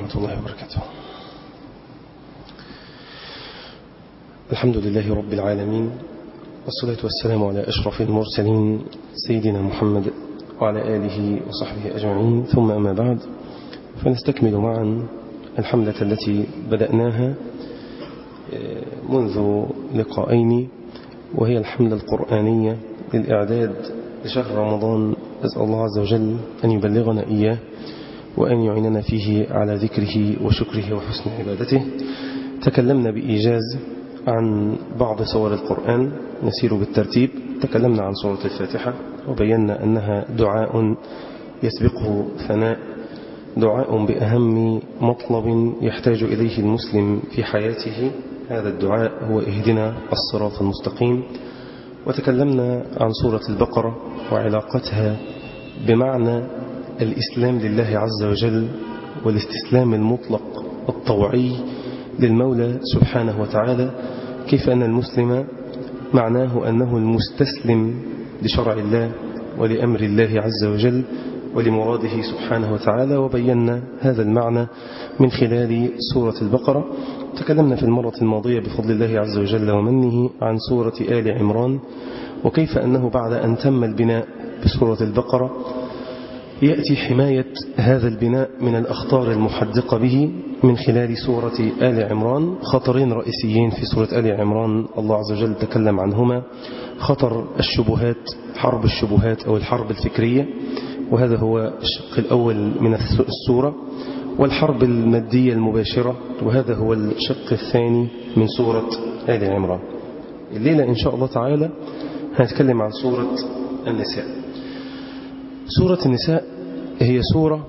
ورحمة الله وبركاته الحمد لله رب العالمين والصلاة والسلام على أشرف المرسلين سيدنا محمد وعلى آله وصحبه أجمعين ثم أما بعد فنستكمل معا الحملة التي بدأناها منذ لقاءين وهي الحملة القرآنية للإعداد لشهر رمضان أسأل الله عز وجل أن يبلغنا إياه وأن يعيننا فيه على ذكره وشكره وحسن عبادته تكلمنا بإيجاز عن بعض سور القرآن نسير بالترتيب تكلمنا عن سورة الفاتحة وبينا أنها دعاء يسبقه ثناء دعاء بأهم مطلب يحتاج إليه المسلم في حياته هذا الدعاء هو اهدنا الصراط المستقيم وتكلمنا عن سورة البقرة وعلاقتها بمعنى الإسلام لله عز وجل والاستسلام المطلق الطوعي للمولى سبحانه وتعالى كيف أن المسلم معناه أنه المستسلم لشرع الله ولأمر الله عز وجل ولمراده سبحانه وتعالى وبينا هذا المعنى من خلال سورة البقرة تكلمنا في المرة الماضية بفضل الله عز وجل ومنه عن سورة آل عمران وكيف أنه بعد أن تم البناء بسورة البقرة يأتي حماية هذا البناء من الأخطار المحدقة به من خلال سورة آل عمران خطرين رئيسيين في سورة آل عمران الله عز وجل تكلم عنهما خطر الشبهات حرب الشبهات أو الحرب الفكرية وهذا هو الشق الأول من السورة والحرب المادية المباشرة وهذا هو الشق الثاني من سورة آل عمران الليلة إن شاء الله تعالى هنتكلم عن سورة النساء سورة النساء هي سورة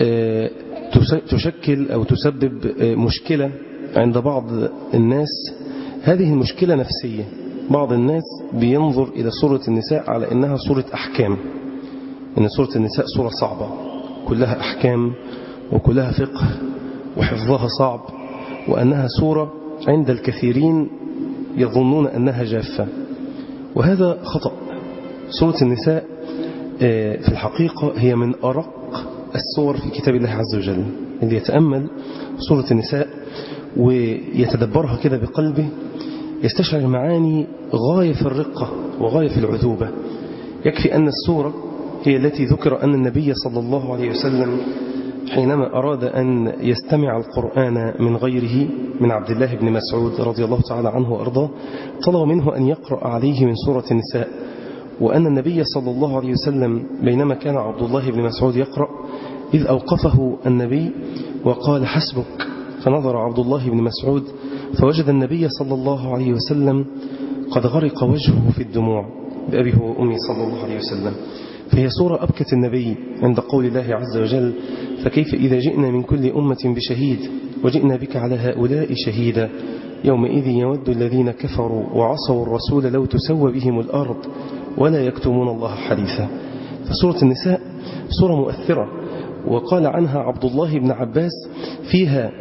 تشكل أو تسبب مشكلة عند بعض الناس هذه المشكلة نفسية بعض الناس بينظر إلى سورة النساء على أنها سورة أحكام إن سورة النساء سورة صعبة كلها أحكام وكلها فقه وحفظها صعب وأنها سورة عند الكثيرين يظنون أنها جافة وهذا خطأ سورة النساء في الحقيقة هي من أرق السور في كتاب الله عز وجل اللي يتأمل سورة النساء ويتدبرها كده بقلبه يستشعر معاني غاية في الرقة وغاية في العذوبة يكفي أن السورة هي التي ذكر أن النبي صلى الله عليه وسلم حينما أراد أن يستمع القرآن من غيره من عبد الله بن مسعود رضي الله تعالى عنه وأرضاه طلب منه أن يقرأ عليه من سورة النساء وأن النبي صلى الله عليه وسلم بينما كان عبد الله بن مسعود يقرأ إذ أوقفه النبي وقال حسبك فنظر عبد الله بن مسعود فوجد النبي صلى الله عليه وسلم قد غرق وجهه في الدموع بأبي وأمي صلى الله عليه وسلم فهي صورة أبكت النبي عند قول الله عز وجل فكيف إذا جئنا من كل أمة بشهيد وجئنا بك على هؤلاء شهيدا يومئذ يود الذين كفروا وعصوا الرسول لو تسوى بهم الأرض ولا يكتمون الله حديثا فسورة النساء سورة مؤثرة وقال عنها عبد الله بن عباس فيها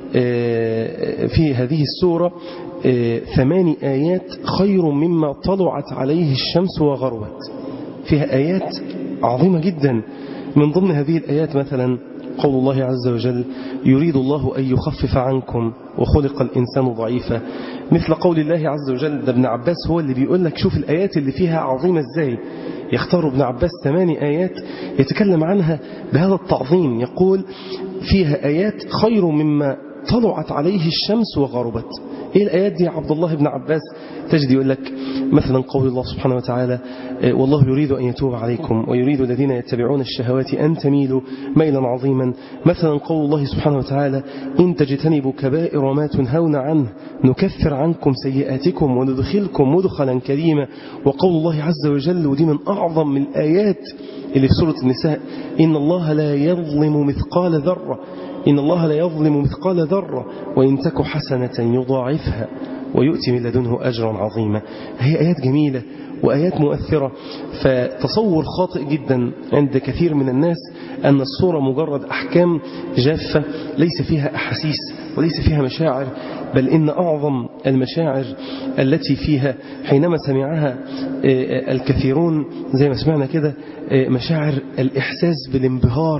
في هذه السورة ثمان آيات خير مما طلعت عليه الشمس وغربت فيها آيات عظيمة جدا من ضمن هذه الآيات مثلا قول الله عز وجل يريد الله أن يخفف عنكم وخلق الإنسان ضعيفا مثل قول الله عز وجل ده ابن عباس هو اللي بيقول لك شوف الآيات اللي فيها عظيمة ازاي يختار ابن عباس ثماني آيات يتكلم عنها بهذا التعظيم يقول فيها آيات خير مما طلعت عليه الشمس وغربت ايه الآيات دي يا عبد الله بن عباس تجد يقول لك مثلا قول الله سبحانه وتعالى والله يريد أن يتوب عليكم ويريد الذين يتبعون الشهوات أن تميلوا ميلا عظيما مثلا قول الله سبحانه وتعالى إن تجتنبوا كبائر ما تنهون عنه نكفر عنكم سيئاتكم وندخلكم مدخلا كريما وقول الله عز وجل ودي من أعظم من الآيات اللي في سورة النساء إن الله لا يظلم مثقال ذرة إن الله لا يظلم مثقال ذرة وإن تك حسنة يضاعفها ويؤتي من لدنه أجرا عظيما هي آيات جميلة وآيات مؤثرة فتصور خاطئ جدا عند كثير من الناس أن الصورة مجرد أحكام جافة ليس فيها أحاسيس وليس فيها مشاعر بل إن أعظم المشاعر التي فيها حينما سمعها الكثيرون زي ما سمعنا كده مشاعر الإحساس بالانبهار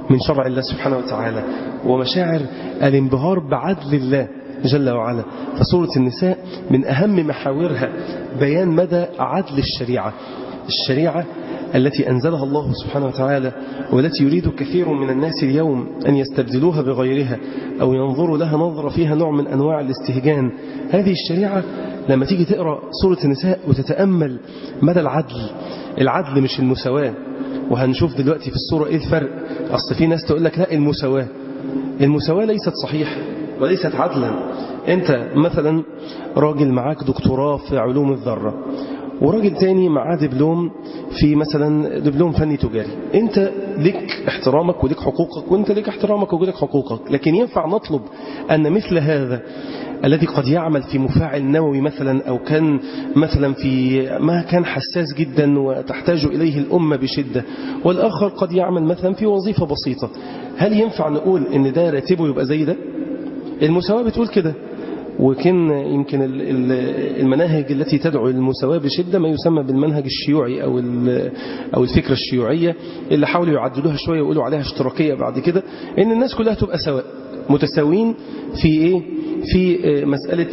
من شرع الله سبحانه وتعالى ومشاعر الانبهار بعدل الله جل وعلا فسورة النساء من أهم محاورها بيان مدى عدل الشريعة الشريعة التي أنزلها الله سبحانه وتعالى والتي يريد كثير من الناس اليوم أن يستبدلوها بغيرها أو ينظروا لها نظرة فيها نوع من أنواع الاستهجان هذه الشريعة لما تيجي تقرأ سورة النساء وتتأمل مدى العدل العدل مش المساواة وهنشوف دلوقتي في الصورة إيه الفرق أصل في ناس تقول لك لا المساواة المساواة ليست صحيحة وليست عدلا أنت مثلا راجل معاك دكتوراه في علوم الذرة وراجل تاني معاه دبلوم في مثلا دبلوم فني تجاري انت لك احترامك ولك حقوقك وانت لك احترامك ولك حقوقك لكن ينفع نطلب ان مثل هذا الذي قد يعمل في مفاعل نووي مثلا أو كان مثلا في ما كان حساس جدا وتحتاج إليه الأمة بشدة والآخر قد يعمل مثلا في وظيفة بسيطة هل ينفع نقول ان ده راتبه يبقى زي ده المساواة بتقول كده وكان يمكن المناهج التي تدعو للمساواة بشدة ما يسمى بالمنهج الشيوعي أو أو الفكرة الشيوعية اللي حاولوا يعدلوها شوية ويقولوا عليها اشتراكية بعد كده إن الناس كلها تبقى سواء متساويين في إيه في مسألة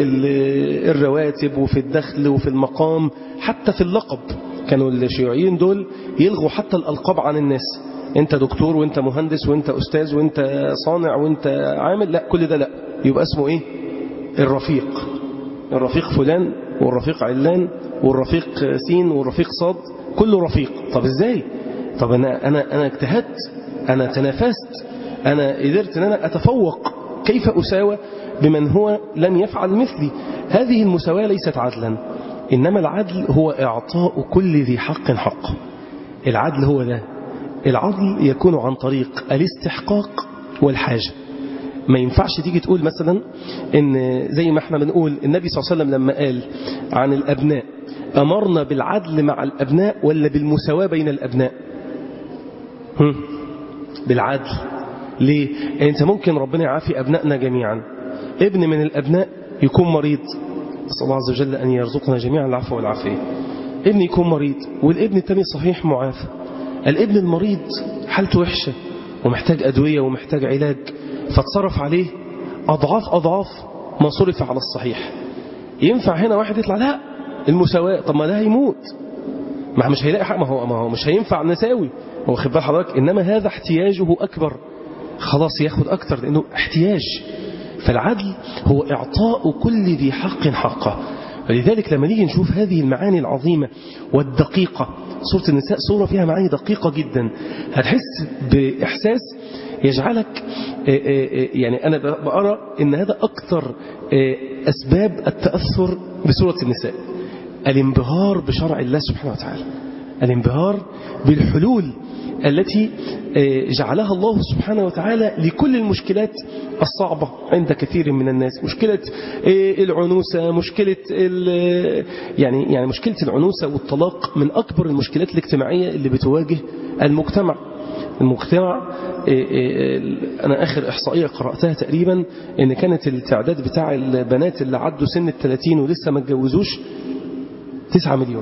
الرواتب وفي الدخل وفي المقام حتى في اللقب كانوا الشيوعيين دول يلغوا حتى الألقاب عن الناس انت دكتور وانت مهندس وانت أستاذ وانت صانع وانت عامل لا كل ده لا يبقى اسمه ايه الرفيق الرفيق فلان والرفيق علان والرفيق سين والرفيق صاد كله رفيق طب ازاي طب انا انا انا اجتهدت انا تنافست انا قدرت ان انا اتفوق كيف اساوى بمن هو لم يفعل مثلي هذه المساواة ليست عدلا إنما العدل هو إعطاء كل ذي حق حق العدل هو ده العدل يكون عن طريق الاستحقاق والحاجة ما ينفعش تيجي تقول مثلا ان زي ما احنا بنقول النبي صلى الله عليه وسلم لما قال عن الأبناء أمرنا بالعدل مع الأبناء ولا بالمساواة بين الأبناء هم؟ بالعدل ليه انت ممكن ربنا يعافي أبنائنا جميعا ابن من الأبناء يكون مريض نسأل الله عز وجل أن يرزقنا جميعا العفو والعافية ابن يكون مريض والابن التاني صحيح معافى الابن المريض حالته وحشة ومحتاج أدوية ومحتاج علاج فاتصرف عليه أضعاف أضعاف ما صرف على الصحيح ينفع هنا واحد يطلع لا المساواة طب ما ده هيموت ما مش هيلاقي حق ما هو, ما هو مش هينفع نساوي هو خد بال حضرتك إنما هذا احتياجه أكبر خلاص ياخد أكتر لأنه احتياج فالعدل هو إعطاء كل ذي حق حقه ولذلك لما نيجي نشوف هذه المعاني العظيمة والدقيقة سورة النساء سورة فيها معاني دقيقة جدا هتحس بإحساس يجعلك يعني أنا بأرى أن هذا أكثر أسباب التأثر بسورة النساء الانبهار بشرع الله سبحانه وتعالى الانبهار بالحلول التي جعلها الله سبحانه وتعالى لكل المشكلات الصعبة عند كثير من الناس مشكلة العنوسة مشكلة يعني يعني مشكلة العنوسة والطلاق من أكبر المشكلات الاجتماعية اللي بتواجه المجتمع المجتمع أنا آخر إحصائية قرأتها تقريبا إن كانت التعداد بتاع البنات اللي عدوا سن الثلاثين ولسه ما اتجوزوش 9 مليون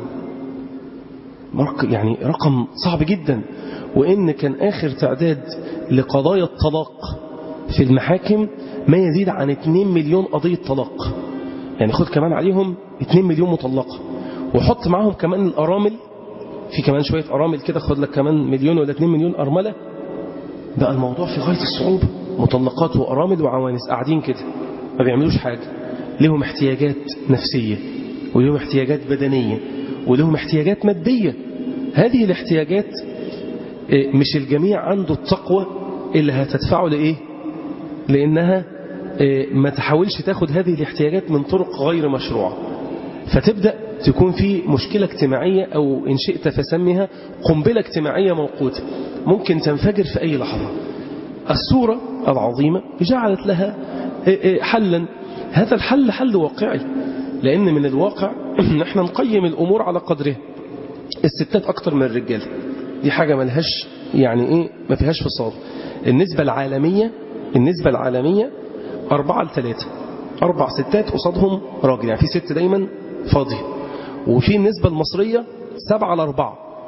يعني رقم صعب جدا وإن كان آخر تعداد لقضايا الطلاق في المحاكم ما يزيد عن 2 مليون قضية طلاق يعني خد كمان عليهم 2 مليون مطلقة وحط معاهم كمان الأرامل في كمان شوية أرامل كده خد لك كمان مليون ولا 2 مليون أرملة بقى الموضوع في غاية الصعوبة مطلقات وأرامل وعوانس قاعدين كده ما بيعملوش حاجة لهم احتياجات نفسية ولهم احتياجات بدنية ولهم احتياجات مادية هذه الاحتياجات مش الجميع عنده التقوى اللي هتدفعه لإيه لأنها ما تحاولش تاخد هذه الاحتياجات من طرق غير مشروعة فتبدأ تكون في مشكلة اجتماعية أو إن شئت فسمها قنبلة اجتماعية موقوتة ممكن تنفجر في أي لحظة السورة العظيمة جعلت لها حلا هذا الحل حل واقعي لأن من الواقع نحن نقيم الأمور على قدرها الستات أكتر من الرجال دي حاجة ملهاش يعني إيه ما فيهاش فصال النسبة العالمية النسبة العالمية أربعة لثلاثة أربع ستات قصادهم راجل يعني في ست دايما فاضي وفي النسبة المصرية سبعة لأربعة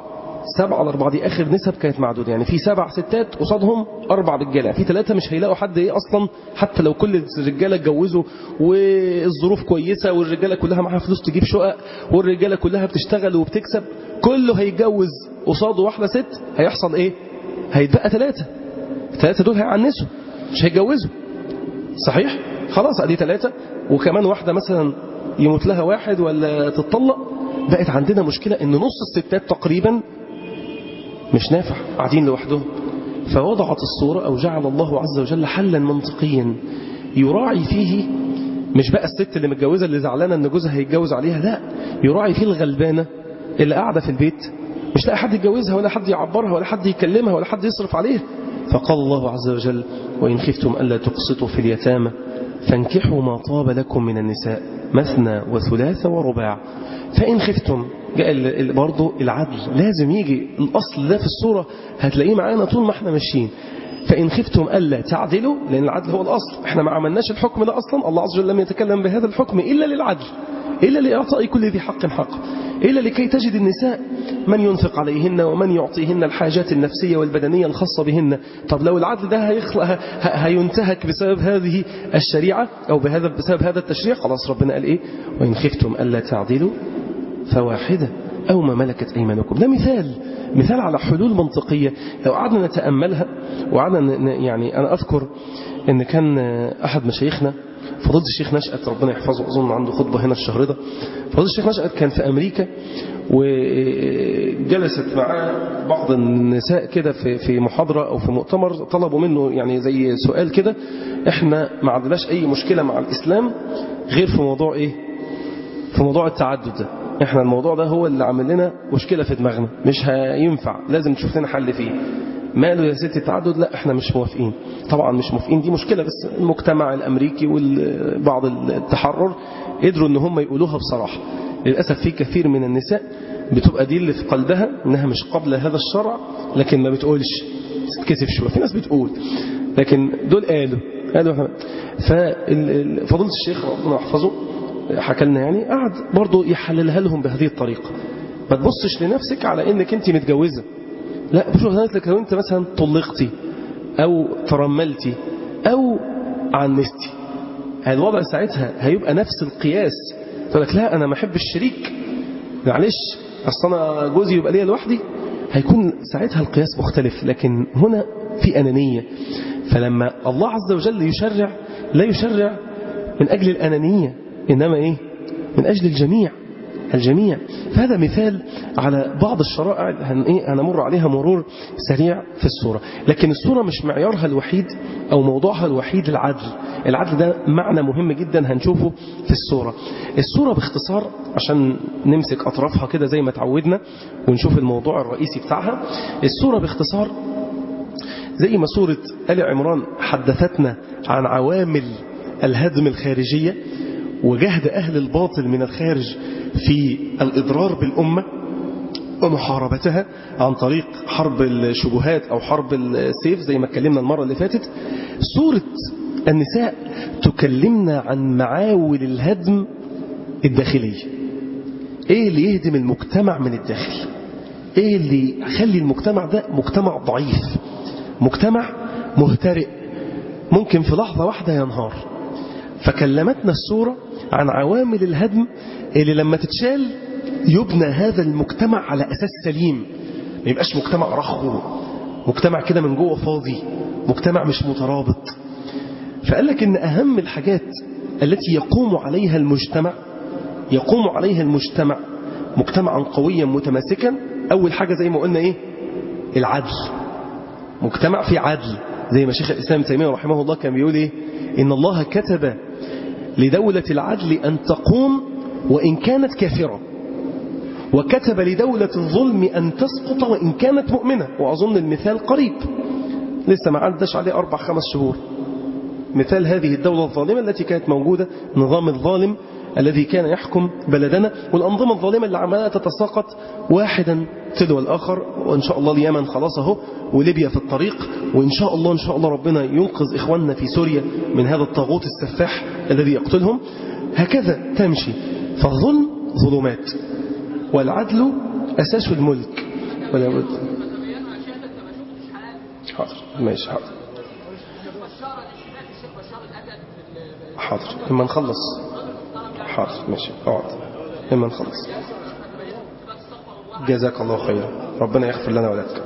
سبعة على أربعة دي آخر نسب كانت معدودة يعني في سبع ستات قصادهم أربع رجالة في ثلاثة مش هيلاقوا حد إيه أصلا حتى لو كل الرجالة اتجوزوا والظروف كويسة والرجالة كلها معاها فلوس تجيب شقق والرجالة كلها بتشتغل وبتكسب كله هيتجوز قصاده واحدة ست هيحصل إيه هيتبقى ثلاثة الثلاثة دول هيعنسوا مش هيتجوزوا صحيح خلاص ادي ثلاثة وكمان واحدة مثلا يموت لها واحد ولا تتطلق بقت عندنا مشكلة ان نص الستات تقريبا مش نافع قاعدين لوحدهم فوضعت الصورة او جعل الله عز وجل حلا منطقيا يراعي فيه مش بقى الست اللي متجوزة اللي زعلانة ان جوزها هيتجوز عليها لا يراعي فيه الغلبانة اللي قاعدة في البيت مش لاقي حد يتجوزها ولا حد يعبرها ولا حد يكلمها ولا حد يصرف عليها فقال الله عز وجل وإن خفتم ألا تقسطوا في اليتامى فانكحوا ما طاب لكم من النساء مثنى وثلاث ورباع فإن خفتم جاء برضه العدل لازم يجي الأصل ده في الصورة هتلاقيه معانا طول ما احنا ماشيين فإن خفتم ألا تعدلوا لأن العدل هو الأصل احنا ما عملناش الحكم ده أصلا الله عز وجل لم يتكلم بهذا الحكم إلا للعدل إلا لإعطاء كل ذي حق حق إلا لكي تجد النساء من ينفق عليهن ومن يعطيهن الحاجات النفسية والبدنية الخاصة بهن طب لو العدل ده هيخلق هينتهك بسبب هذه الشريعة أو بهذا بسبب هذا التشريع خلاص ربنا قال إيه وإن خفتم ألا تعدلوا فواحدة أو ما ملكت أيمانكم ده مثال مثال على حلول منطقية لو قعدنا نتأملها وقعدنا يعني أنا أذكر أن كان أحد مشايخنا فضيلة الشيخ نشأت ربنا يحفظه أظن عنده خطبة هنا الشهر ده فضيلة الشيخ نشأت كان في أمريكا وجلست معاه بعض النساء كده في في محاضرة أو في مؤتمر طلبوا منه يعني زي سؤال كده إحنا ما عندناش أي مشكلة مع الإسلام غير في موضوع إيه في موضوع التعدد ده إحنا الموضوع ده هو اللي عامل لنا مشكلة في دماغنا مش هينفع لازم تشوف لنا حل فيه ماله يا ستي التعدد لا احنا مش موافقين طبعا مش موافقين دي مشكلة بس المجتمع الأمريكي وبعض التحرر قدروا ان هم يقولوها بصراحة للأسف في كثير من النساء بتبقى دي اللي في قلبها انها مش قبل هذا الشرع لكن ما بتقولش تتكسف شوية في ناس بتقول لكن دول قالوا قالوا ففضلت الشيخ ربنا يحفظه حكى لنا يعني قعد برضه يحللها لهم بهذه الطريقة ما تبصش لنفسك على انك انت متجوزة لا بشوف لك لو انت مثلا طلقتي او ترملتي او عنستي الوضع ساعتها هيبقى نفس القياس تقول لك لا انا ما احب الشريك معلش اصل انا جوزي يبقى ليا لوحدي هيكون ساعتها القياس مختلف لكن هنا في انانيه فلما الله عز وجل يشرع لا يشرع من اجل الانانيه انما ايه من اجل الجميع الجميع فهذا مثال على بعض الشرائع هن إيه هنمر عليها مرور سريع في الصورة لكن الصورة مش معيارها الوحيد أو موضوعها الوحيد العدل العدل ده معنى مهم جدا هنشوفه في الصورة الصورة باختصار عشان نمسك أطرافها كده زي ما تعودنا ونشوف الموضوع الرئيسي بتاعها الصورة باختصار زي ما سورة آل عمران حدثتنا عن عوامل الهدم الخارجية وجهد أهل الباطل من الخارج في الإضرار بالأمة ومحاربتها عن طريق حرب الشبهات أو حرب السيف زي ما اتكلمنا المرة اللي فاتت سورة النساء تكلمنا عن معاول الهدم الداخلية ايه اللي يهدم المجتمع من الداخل ايه اللي يخلي المجتمع ده مجتمع ضعيف مجتمع مهترئ ممكن في لحظة واحدة ينهار فكلمتنا السورة عن عوامل الهدم اللي لما تتشال يبنى هذا المجتمع على أساس سليم ما يبقاش مجتمع رخو مجتمع كده من جوه فاضي مجتمع مش مترابط فقال لك إن أهم الحاجات التي يقوم عليها المجتمع يقوم عليها المجتمع مجتمعا قويا متماسكا أول حاجة زي ما قلنا إيه العدل مجتمع في عدل زي ما شيخ الإسلام تيمية رحمه الله كان بيقول إيه إن الله كتب لدولة العدل أن تقوم وإن كانت كافرة وكتب لدولة الظلم أن تسقط وإن كانت مؤمنة وأظن المثال قريب لسه ما عدش عليه أربع خمس شهور مثال هذه الدولة الظالمة التي كانت موجودة نظام الظالم الذي كان يحكم بلدنا والأنظمة الظالمة اللي عمالة تتساقط واحدا تلو الآخر وإن شاء الله اليمن خلاص اهو وليبيا في الطريق وإن شاء الله إن شاء الله ربنا ينقذ إخواننا في سوريا من هذا الطاغوت السفاح الذي يقتلهم هكذا تمشي فالظلم ظلمات والعدل أساس الملك ولا بد حاضر ماشي حاضر حاضر لما نخلص حاضر ماشي اقعد لما نخلص جزاك الله خيرا ربنا يغفر لنا ولك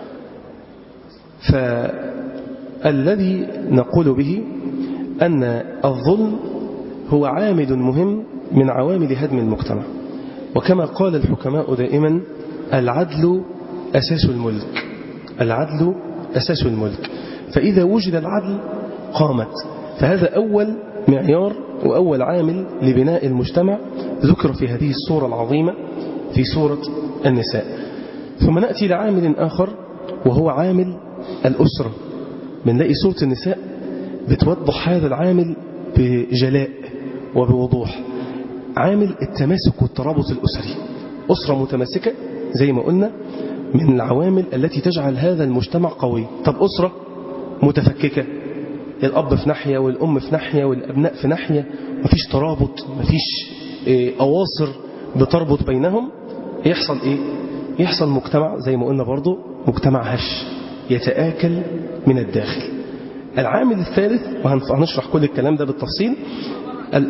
فالذي نقول به أن الظلم هو عامل مهم من عوامل هدم المجتمع وكما قال الحكماء دائما العدل أساس الملك العدل أساس الملك فإذا وجد العدل قامت فهذا أول معيار وأول عامل لبناء المجتمع ذكر في هذه الصورة العظيمة في سورة النساء ثم نأتي لعامل آخر وهو عامل الأسرة بنلاقي سورة النساء بتوضح هذا العامل بجلاء وبوضوح عامل التماسك والترابط الأسري أسرة متماسكة زي ما قلنا من العوامل التي تجعل هذا المجتمع قوي طب أسرة متفككة الأب في ناحية والأم في ناحية والأبناء في ناحية مفيش ترابط مفيش أواصر بتربط بينهم يحصل إيه؟ يحصل مجتمع زي ما قلنا برضو مجتمع هش يتآكل من الداخل العامل الثالث وهنشرح كل الكلام ده بالتفصيل ال...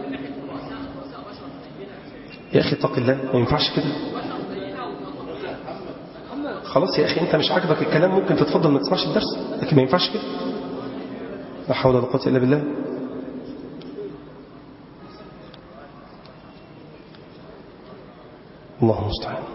يا أخي اتق الله ما ينفعش كده خلاص يا أخي أنت مش عاجبك الكلام ممكن تتفضل ما تسمعش الدرس لكن ما ينفعش كده لا حول ولا قوة إلا بالله الله المستعان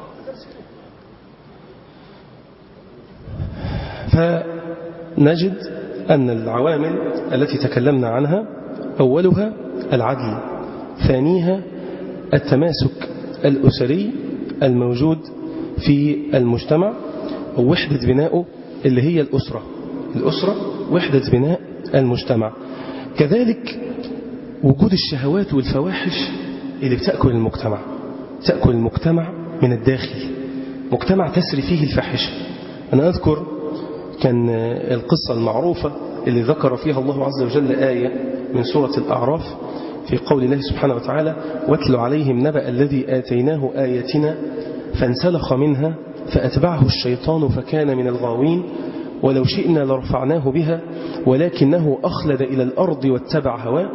فنجد أن العوامل التي تكلمنا عنها أولها العدل ثانيها التماسك الأسري الموجود في المجتمع ووحدة بناؤه اللي هي الأسرة الأسرة وحدة بناء المجتمع كذلك وجود الشهوات والفواحش اللي بتأكل المجتمع تأكل المجتمع من الداخل مجتمع تسري فيه الفاحشة أنا أذكر كان القصة المعروفة اللي ذكر فيها الله عز وجل آية من سورة الأعراف في قول الله سبحانه وتعالى واتل عليهم نبأ الذي آتيناه آياتنا فانسلخ منها فأتبعه الشيطان فكان من الغاوين ولو شئنا لرفعناه بها ولكنه أخلد إلى الأرض واتبع هواه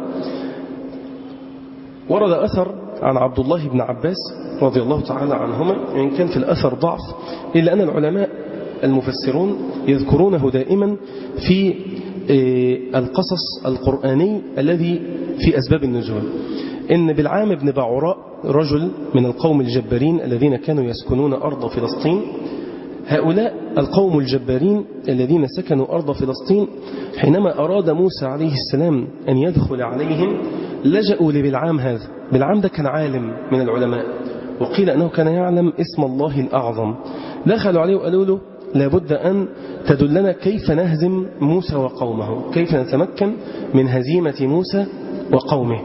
ورد أثر عن عبد الله بن عباس رضي الله تعالى عنهما إن كان في الأثر ضعف إلا أن العلماء المفسرون يذكرونه دائما في القصص القرآني الذي في أسباب النزول إن بالعام بن بعوراء رجل من القوم الجبارين الذين كانوا يسكنون أرض فلسطين هؤلاء القوم الجبارين الذين سكنوا أرض فلسطين حينما أراد موسى عليه السلام أن يدخل عليهم لجأوا لبلعام هذا بلعام ده كان عالم من العلماء وقيل أنه كان يعلم اسم الله الأعظم دخلوا عليه وقالوا له لابد أن تدلنا كيف نهزم موسى وقومه كيف نتمكن من هزيمة موسى وقومه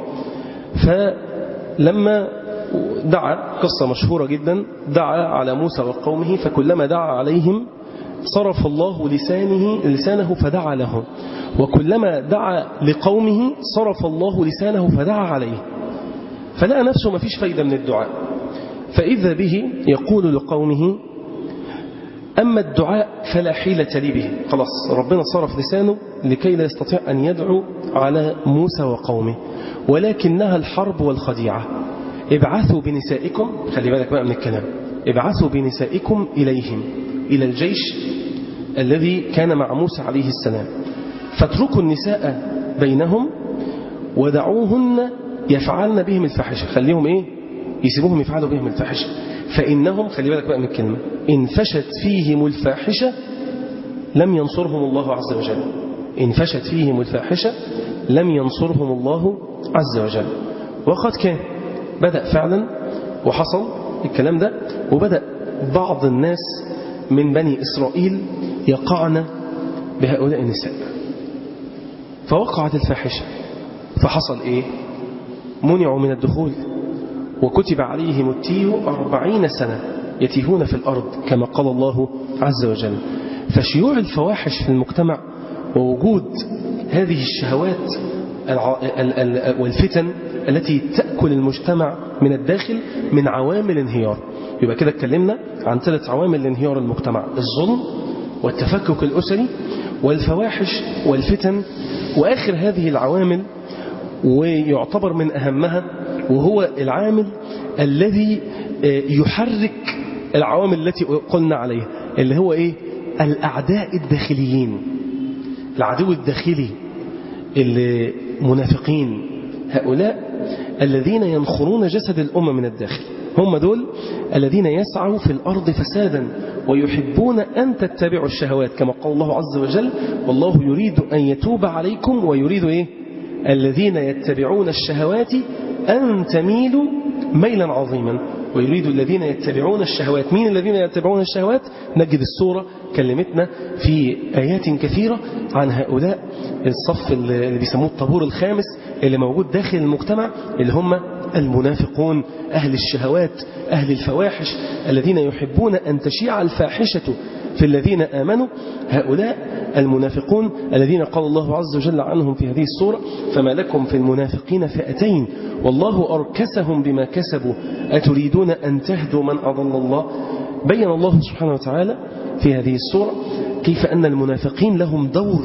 فلما دعا قصة مشهورة جدا دعا على موسى وقومه فكلما دعا عليهم صرف الله لسانه لسانه فدعا له وكلما دعا لقومه صرف الله لسانه فدعا عليه فلقى نفسه ما فيش فايدة من الدعاء فإذا به يقول لقومه أما الدعاء فلا حيلة لي به خلاص ربنا صرف لسانه لكي لا يستطيع أن يدعو على موسى وقومه ولكنها الحرب والخديعة ابعثوا بنسائكم خلي بالك بقى من الكلام ابعثوا بنسائكم إليهم إلى الجيش الذي كان مع موسى عليه السلام فاتركوا النساء بينهم ودعوهن يفعلن بهم الفاحشة خليهم إيه يسيبوهم يفعلوا بهم الفاحشة فإنهم خلي بالك بقى من الكلمة إن فشت فيهم الفاحشة لم ينصرهم الله عز وجل إن فشت فيهم الفاحشة لم ينصرهم الله عز وجل وقد كان بدأ فعلا وحصل الكلام ده وبدأ بعض الناس من بني إسرائيل يقعن بهؤلاء النساء فوقعت الفاحشة فحصل إيه منعوا من الدخول وكتب عليهم التيه أربعين سنة يتيهون في الأرض كما قال الله عز وجل فشيوع الفواحش في المجتمع ووجود هذه الشهوات والفتن التي تأكل المجتمع من الداخل من عوامل انهيار يبقى كده اتكلمنا عن ثلاث عوامل لانهيار المجتمع الظلم والتفكك الأسري والفواحش والفتن وآخر هذه العوامل ويعتبر من أهمها وهو العامل الذي يحرك العوامل التي قلنا عليها اللي هو إيه الأعداء الداخليين العدو الداخلي المنافقين هؤلاء الذين ينخرون جسد الأمة من الداخل هم دول الذين يسعوا في الأرض فسادا ويحبون أن تتبعوا الشهوات كما قال الله عز وجل والله يريد أن يتوب عليكم ويريد إيه الذين يتبعون الشهوات أن تميلوا ميلا عظيما ويريد الذين يتبعون الشهوات مين الذين يتبعون الشهوات نجد السورة كلمتنا في آيات كثيرة عن هؤلاء الصف اللي بيسموه الطابور الخامس اللي موجود داخل المجتمع اللي هم المنافقون أهل الشهوات أهل الفواحش الذين يحبون أن تشيع الفاحشة في الذين آمنوا هؤلاء المنافقون الذين قال الله عز وجل عنهم في هذه السورة فما لكم في المنافقين فئتين والله أركسهم بما كسبوا أتريدون أن تهدوا من أضل الله بين الله سبحانه وتعالى في هذه السورة كيف أن المنافقين لهم دور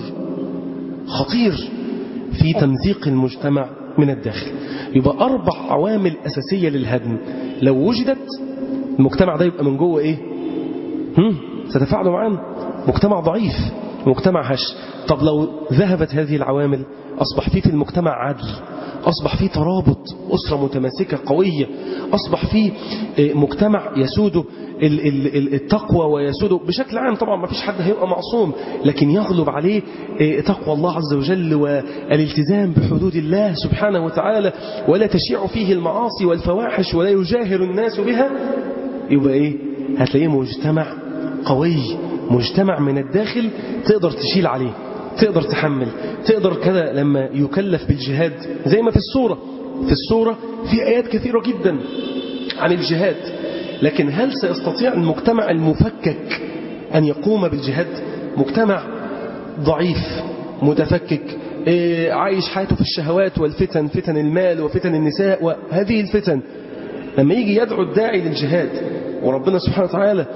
خطير في تمزيق المجتمع من الداخل يبقى أربع عوامل أساسية للهدم لو وجدت المجتمع ده يبقى من جوه إيه هم؟ ستفاعلوا معانا مجتمع ضعيف مجتمع هش طب لو ذهبت هذه العوامل أصبح فيه في المجتمع عدل أصبح فيه ترابط أسرة متماسكة قوية أصبح فيه مجتمع يسوده التقوى ويسوده بشكل عام طبعا ما فيش حد هيبقى معصوم لكن يغلب عليه تقوى الله عز وجل والالتزام بحدود الله سبحانه وتعالى ولا تشيع فيه المعاصي والفواحش ولا يجاهر الناس بها يبقى إيه هتلاقيه مجتمع قوي مجتمع من الداخل تقدر تشيل عليه تقدر تحمل تقدر كده لما يكلف بالجهاد زي ما في السورة في السورة في آيات كثيرة جدا عن الجهاد لكن هل سيستطيع المجتمع المفكك أن يقوم بالجهاد مجتمع ضعيف متفكك عايش حياته في الشهوات والفتن فتن المال وفتن النساء وهذه الفتن لما يجي يدعو الداعي للجهاد وربنا سبحانه وتعالى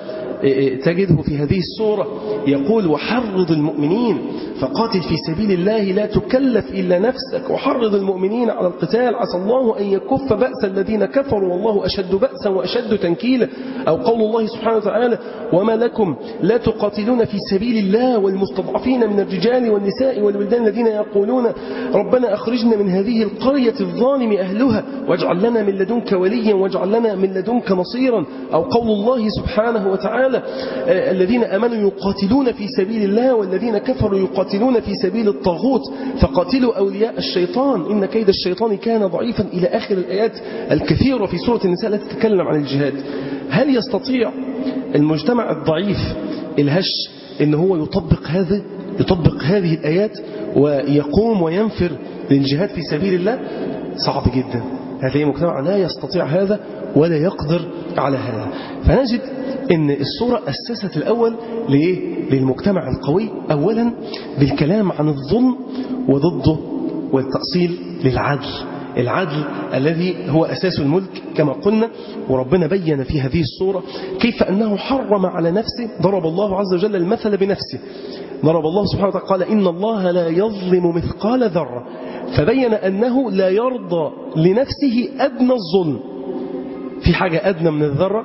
تجده في هذه السورة يقول وحرض المؤمنين فقاتل في سبيل الله لا تكلف إلا نفسك وحرض المؤمنين على القتال عسى الله أن يكف بأس الذين كفروا والله أشد بأسا وأشد تنكيلا أو قول الله سبحانه وتعالى وما لكم لا تقاتلون في سبيل الله والمستضعفين من الرجال والنساء والولدان الذين يقولون ربنا أخرجنا من هذه القرية الظالم أهلها واجعل لنا من لدنك وليا واجعل لنا من لدنك نصيرا أو قول الله سبحانه وتعالى الذين أمنوا يقاتلون في سبيل الله والذين كفروا يقاتلون في سبيل الطاغوت فقاتلوا أولياء الشيطان إن كيد الشيطان كان ضعيفا إلى آخر الآيات الكثيرة في سورة النساء التي تتكلم عن الجهاد هل يستطيع المجتمع الضعيف الهش إن هو يطبق هذا يطبق هذه الآيات ويقوم وينفر للجهاد في سبيل الله صعب جدا هذه مجتمع لا يستطيع هذا ولا يقدر على هذا فنجد ان الصورة أسست الأول لإيه؟ للمجتمع القوي أولا بالكلام عن الظلم وضده والتأصيل للعدل العدل الذي هو أساس الملك كما قلنا وربنا بين في هذه الصورة كيف أنه حرم على نفسه ضرب الله عز وجل المثل بنفسه ضرب الله سبحانه وتعالى قال إن الله لا يظلم مثقال ذرة فبين أنه لا يرضى لنفسه أدنى الظلم في حاجة أدنى من الذرة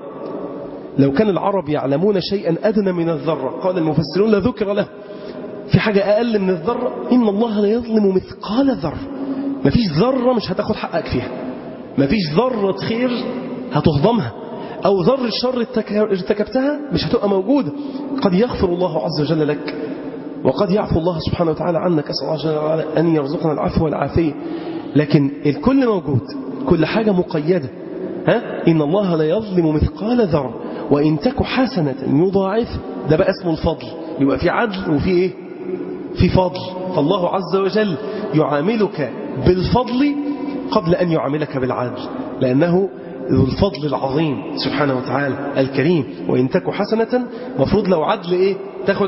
لو كان العرب يعلمون شيئا أدنى من الذرة قال المفسرون لذكر له في حاجة أقل من الذرة إن الله لا يظلم مثقال ذرة مفيش ذرة مش هتاخد حقك فيها مفيش ذرة خير هتهضمها أو ذرة شر ارتكبتها مش هتبقى موجودة قد يغفر الله عز وجل لك وقد يعفو الله سبحانه وتعالى عنك أسأل الله جل وعلا أن يرزقنا العفو والعافية لكن الكل موجود كل حاجة مقيدة ها؟ إن الله لا يظلم مثقال ذرة وإن تك حسنة يضاعف ده بقى اسمه الفضل يبقى في عدل وفي إيه في فضل فالله عز وجل يعاملك بالفضل قبل أن يعاملك بالعدل لأنه ذو الفضل العظيم سبحانه وتعالى الكريم وإن تك حسنة مفروض لو عدل إيه تاخد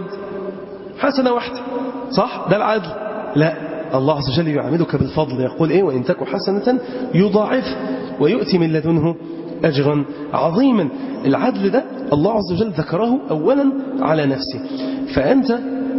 حسنة واحدة صح ده العدل لا الله عز وجل يعاملك بالفضل يقول إيه وإن تك حسنة يضاعف ويؤتي من لدنه أجرا عظيما العدل ده الله عز وجل ذكره أولا على نفسه فأنت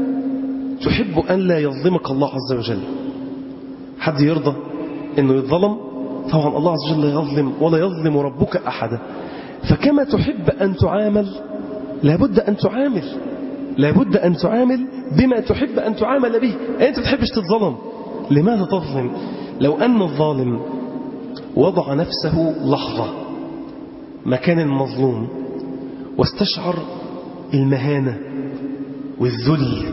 تحب أن لا يظلمك الله عز وجل حد يرضى أنه يظلم طبعا الله عز وجل لا يظلم ولا يظلم ربك أحدا فكما تحب أن تعامل لابد أن تعامل لابد أن تعامل بما تحب أن تعامل به أنت تحبش تتظلم لماذا تظلم لو أن الظالم وضع نفسه لحظة مكان المظلوم واستشعر المهانة والذل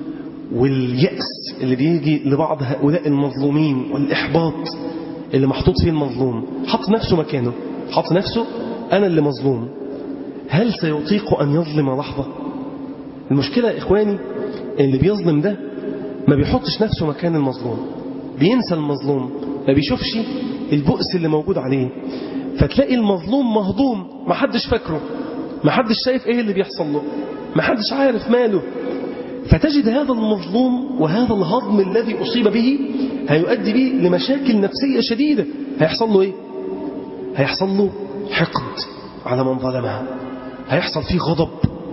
واليأس اللي بيجي لبعض هؤلاء المظلومين والإحباط اللي محطوط فيه المظلوم حط نفسه مكانه حط نفسه أنا اللي مظلوم هل سيطيق أن يظلم لحظة المشكلة يا إخواني اللي بيظلم ده ما بيحطش نفسه مكان المظلوم بينسى المظلوم ما بيشوفش البؤس اللي موجود عليه فتلاقي المظلوم مهضوم ما حدش فاكره ما حدش شايف ايه اللي بيحصل له ما حدش عارف ماله فتجد هذا المظلوم وهذا الهضم الذي أصيب به هيؤدي به لمشاكل نفسية شديدة هيحصل له ايه هيحصل له حقد على من ظلمها هيحصل فيه غضب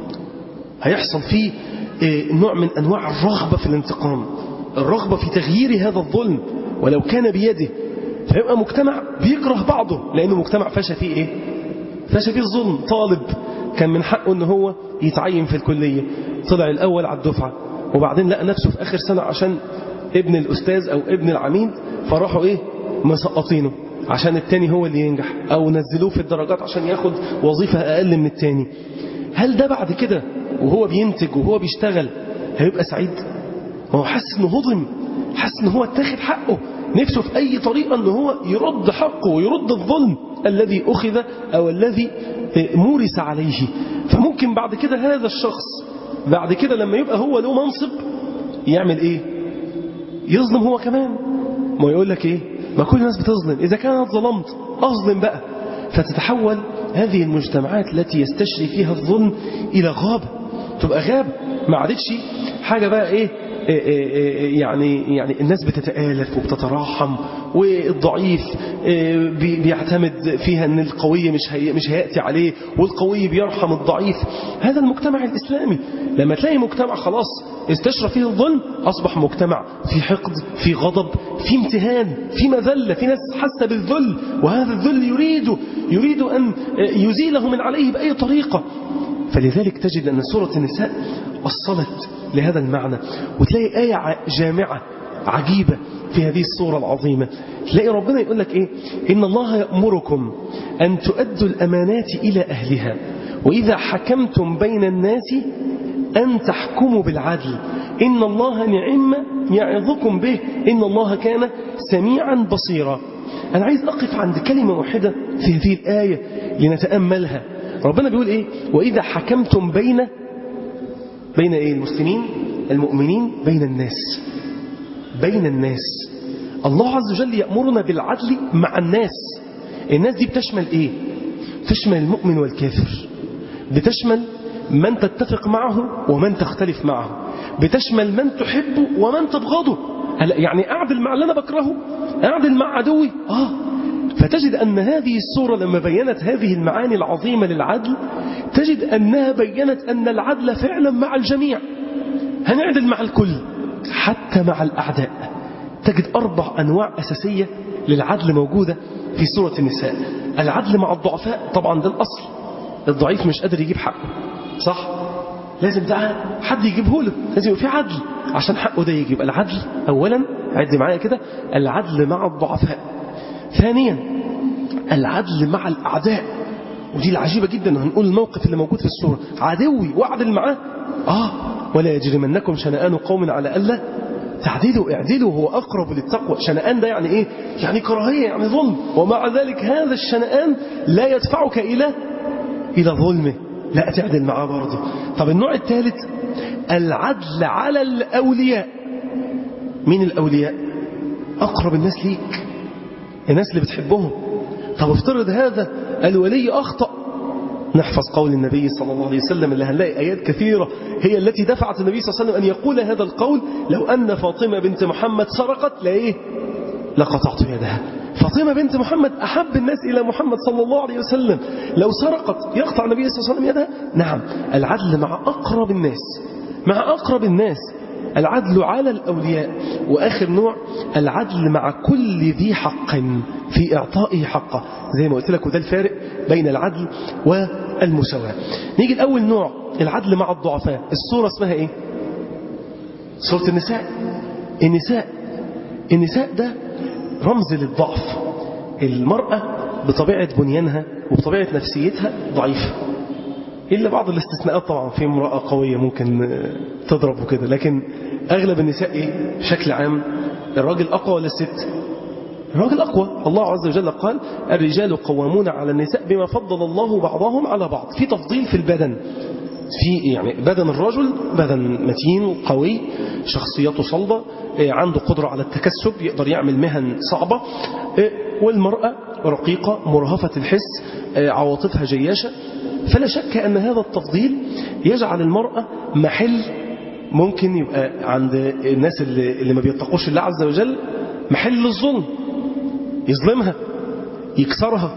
هيحصل فيه نوع من أنواع الرغبة في الانتقام الرغبة في تغيير هذا الظلم ولو كان بيده فيبقى مجتمع بيكره بعضه لأنه مجتمع فشى فيه إيه فشى فيه الظلم طالب كان من حقه أنه هو يتعين في الكلية طلع الأول على الدفعة وبعدين لقى نفسه في آخر سنة عشان ابن الأستاذ أو ابن العميد فراحوا إيه مسقطينه عشان التاني هو اللي ينجح أو نزلوه في الدرجات عشان ياخد وظيفة أقل من التاني هل ده بعد كده وهو بينتج وهو بيشتغل هيبقى سعيد هو حاسس انه هضم حاسس ان هو اتاخد حقه نفسه في اي طريقه ان هو يرد حقه ويرد الظلم الذي اخذ او الذي مورس عليه فممكن بعد كده هذا الشخص بعد كده لما يبقى هو له منصب يعمل ايه يظلم هو كمان ما يقول لك ايه ما كل الناس بتظلم اذا كانت ظلمت اظلم بقى فتتحول هذه المجتمعات التي يستشري فيها الظلم إلى غابة تبقى غابة ما عادتش حاجة بقى إيه, إيه, إيه يعني يعني الناس بتتآلف وبتتراحم والضعيف إيه بيعتمد فيها ان القوي مش هي مش هياتي عليه والقوي بيرحم الضعيف هذا المجتمع الاسلامي لما تلاقي مجتمع خلاص استشرى فيه الظلم اصبح مجتمع في حقد في غضب في امتهان في مذله في ناس حاسه بالذل وهذا الذل يريد يريد ان يزيله من عليه باي طريقه فلذلك تجد ان سوره النساء وصلت لهذا المعنى وتلاقي آية جامعة عجيبة في هذه الصورة العظيمة تلاقي ربنا يقول لك إيه إن الله يأمركم أن تؤدوا الأمانات إلى أهلها وإذا حكمتم بين الناس أن تحكموا بالعدل إن الله نعم يعظكم به إن الله كان سميعا بصيرا أنا عايز أقف عند كلمة واحدة في هذه الآية لنتأملها ربنا بيقول إيه وإذا حكمتم بين بين إيه المسلمين المؤمنين بين الناس بين الناس الله عز وجل يأمرنا بالعدل مع الناس الناس دي بتشمل إيه تشمل المؤمن والكافر بتشمل من تتفق معه ومن تختلف معه بتشمل من تحبه ومن تبغضه يعني أعدل مع اللي أنا بكرهه أعدل مع عدوي آه فتجد أن هذه السورة لما بينت هذه المعاني العظيمة للعدل تجد أنها بينت أن العدل فعلا مع الجميع هنعدل مع الكل حتى مع الأعداء تجد أربع أنواع أساسية للعدل موجودة في سورة النساء العدل مع الضعفاء طبعا ده الأصل الضعيف مش قادر يجيب حقه صح لازم ده حد يجيبه له لازم يبقى في عدل عشان حقه ده يجيب العدل أولا عد معايا كده العدل مع الضعفاء ثانيا العدل مع الأعداء ودي العجيبة جدا هنقول الموقف اللي موجود في السورة عدوي واعدل معاه آه ولا يجرمنكم شنآن قوم على ألا تعدلوا اعدلوا هو أقرب للتقوى شنآن ده يعني إيه يعني كراهية يعني ظلم ومع ذلك هذا الشنآن لا يدفعك إلى إلى ظلمه لا تعدل معاه برضه طب النوع الثالث العدل على الأولياء مين الأولياء أقرب الناس ليك الناس اللي بتحبهم طب افترض هذا الولي أخطأ نحفظ قول النبي صلى الله عليه وسلم اللي هنلاقي آيات كثيرة هي التي دفعت النبي صلى الله عليه وسلم أن يقول هذا القول لو أن فاطمة بنت محمد سرقت لإيه لقطعت يدها فاطمة بنت محمد أحب الناس إلى محمد صلى الله عليه وسلم لو سرقت يقطع النبي صلى الله عليه وسلم يدها نعم العدل مع أقرب الناس مع أقرب الناس العدل على الأولياء وآخر نوع العدل مع كل ذي حق في إعطائه حقه زي ما قلت لك وده الفارق بين العدل والمساواة نيجي الأول نوع العدل مع الضعفاء الصورة اسمها إيه سورة النساء النساء النساء ده رمز للضعف المرأة بطبيعة بنيانها وبطبيعة نفسيتها ضعيفة إلا بعض الاستثناءات طبعا في امرأة قوية ممكن تضرب وكده لكن أغلب النساء إيه بشكل عام الراجل أقوى ولا الست الراجل أقوى الله عز وجل قال الرجال قوامون على النساء بما فضل الله بعضهم على بعض في تفضيل في البدن في يعني بدن الرجل بدن متين قوي شخصيته صلبة عنده قدرة على التكسب يقدر يعمل مهن صعبة والمرأة رقيقة مرهفة الحس عواطفها جياشة فلا شك أن هذا التفضيل يجعل المرأة محل ممكن يبقى عند الناس اللي, اللي ما بيتقوش الله عز وجل محل للظلم يظلمها يكسرها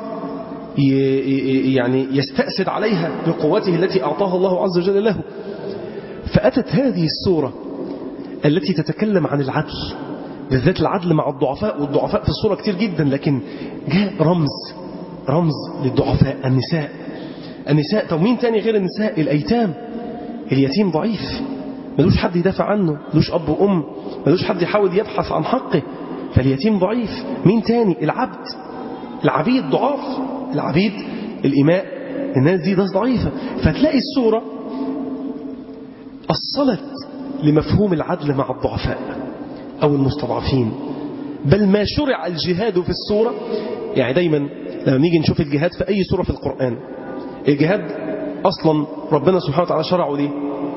يعني يستأسد عليها بقوته التي أعطاها الله عز وجل له فأتت هذه السورة التي تتكلم عن العدل بالذات العدل مع الضعفاء والضعفاء في الصورة كتير جدا لكن جاء رمز رمز للضعفاء النساء النساء طب مين تاني غير النساء الأيتام اليتيم ضعيف ملوش حد يدافع عنه ملوش أب وأم ملوش حد يحاول يبحث عن حقه فاليتيم ضعيف مين تاني العبد العبيد ضعاف العبيد الإماء الناس دي ناس ضعيفة فتلاقي الصورة أصلت لمفهوم العدل مع الضعفاء أو المستضعفين بل ما شرع الجهاد في الصورة يعني دايما لما نيجي نشوف الجهاد في أي سورة في القرآن الجهاد أصلا ربنا سبحانه وتعالى شرعه ليه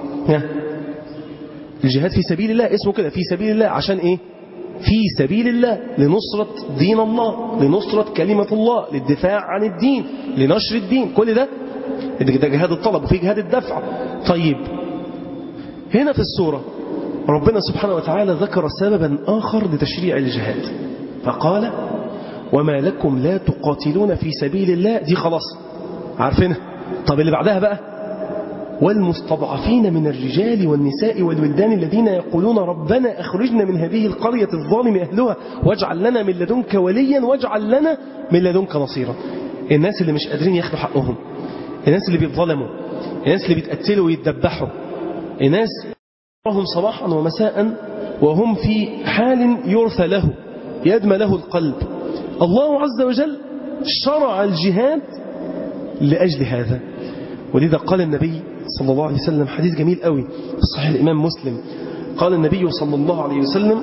الجهاد في سبيل الله اسمه كده في سبيل الله عشان ايه في سبيل الله لنصرة دين الله لنصرة كلمة الله للدفاع عن الدين لنشر الدين كل ده ده جهاد الطلب وفي جهاد الدفع طيب هنا في السورة ربنا سبحانه وتعالى ذكر سببا آخر لتشريع الجهاد فقال وما لكم لا تقاتلون في سبيل الله دي خلاص عارفينها طب اللي بعدها بقى والمستضعفين من الرجال والنساء والولدان الذين يقولون ربنا أخرجنا من هذه القرية الظالم أهلها واجعل لنا من لدنك وليا واجعل لنا من لدنك نصيرا الناس اللي مش قادرين ياخدوا حقهم الناس اللي بيتظلموا الناس اللي بيتقتلوا ويتذبحوا الناس هم صباحا ومساء وهم في حال يرثى له يدمى له القلب الله عز وجل شرع الجهاد لأجل هذا ولذا قال النبي صلى الله عليه وسلم حديث جميل قوي في صحيح الإمام مسلم قال النبي صلى الله عليه وسلم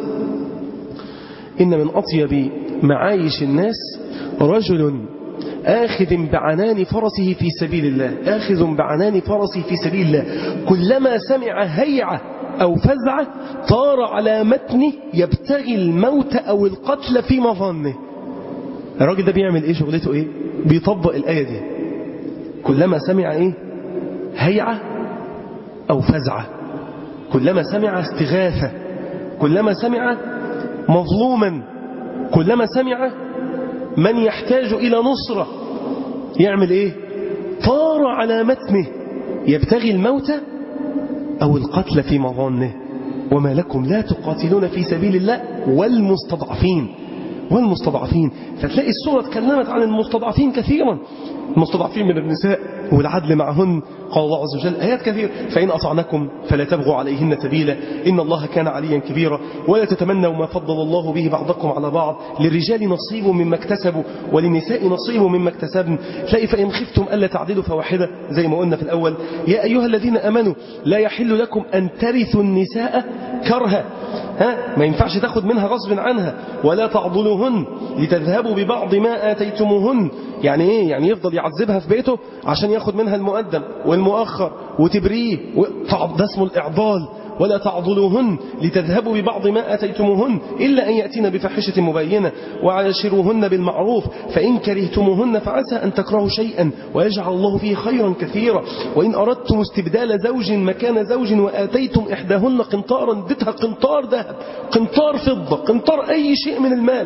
إن من أطيب معايش الناس رجل آخذ بعنان فرسه في سبيل الله آخذ بعنان فرسه في سبيل الله كلما سمع هيعة أو فزعة طار على متنه يبتغي الموت أو القتل في مظنه الراجل ده بيعمل إيه شغلته إيه بيطبق الآية دي كلما سمع إيه هيعة أو فزعة كلما سمع استغاثة كلما سمع مظلوما كلما سمع من يحتاج إلى نصرة يعمل إيه طار على متنه يبتغي الموت أو القتل في مظنه وما لكم لا تقاتلون في سبيل الله والمستضعفين والمستضعفين فتلاقي السورة تكلمت عن المستضعفين كثيرا المستضعفين من النساء والعدل معهن قال الله عز وجل آيات كثير فإن أطعنكم فلا تبغوا عليهن سبيلا إن الله كان عليا كبيرا ولا تتمنوا ما فضل الله به بعضكم على بعض للرجال نصيب مما اكتسبوا وللنساء نصيب مما اكتسبن تلاقي فإن خفتم ألا تعدلوا فواحدة زي ما قلنا في الأول يا أيها الذين أمنوا لا يحل لكم أن ترثوا النساء كرها ها ما ينفعش تاخد منها غصب عنها ولا تعضلوهن لتذهبوا ببعض ما آتيتموهن يعني ايه يعني يفضل يعذبها في بيته عشان ياخد منها المقدم والمؤخر وتبريه ده اسمه الإعضال ولا تعضلوهن لتذهبوا ببعض ما أتيتموهن إلا أن يأتين بفاحشة مبينة وعاشروهن بالمعروف فإن كرهتموهن فعسى أن تكرهوا شيئا ويجعل الله فيه خيرا كثيرا وإن أردتم استبدال زوج مكان زوج وآتيتم إحداهن قنطارا اديتها قنطار ذهب قنطار فضة قنطار أي شيء من المال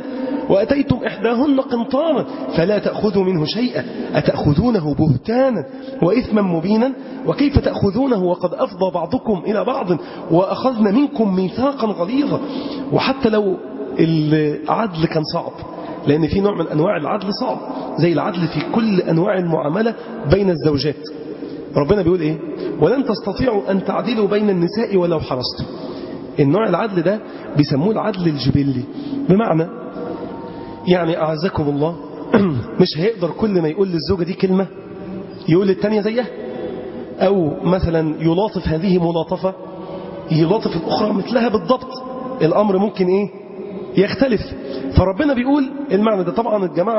وأتيتم إحداهن قنطارا فلا تأخذوا منه شيئا أتأخذونه بهتانا وإثما مبينا وكيف تأخذونه وقد أفضى بعضكم إلى بعض وأخذنا منكم ميثاقا غليظا وحتى لو العدل كان صعب لأن في نوع من أنواع العدل صعب زي العدل في كل أنواع المعاملة بين الزوجات ربنا بيقول إيه ولن تستطيعوا أن تعدلوا بين النساء ولو حرصتم النوع العدل ده بيسموه العدل الجبلي بمعنى يعني أعزكم الله مش هيقدر كل ما يقول للزوجة دي كلمة يقول للتانية زيها أو مثلا يلاطف هذه ملاطفة يلاطف الأخرى مثلها بالضبط الأمر ممكن إيه يختلف فربنا بيقول المعنى ده طبعا الجماعة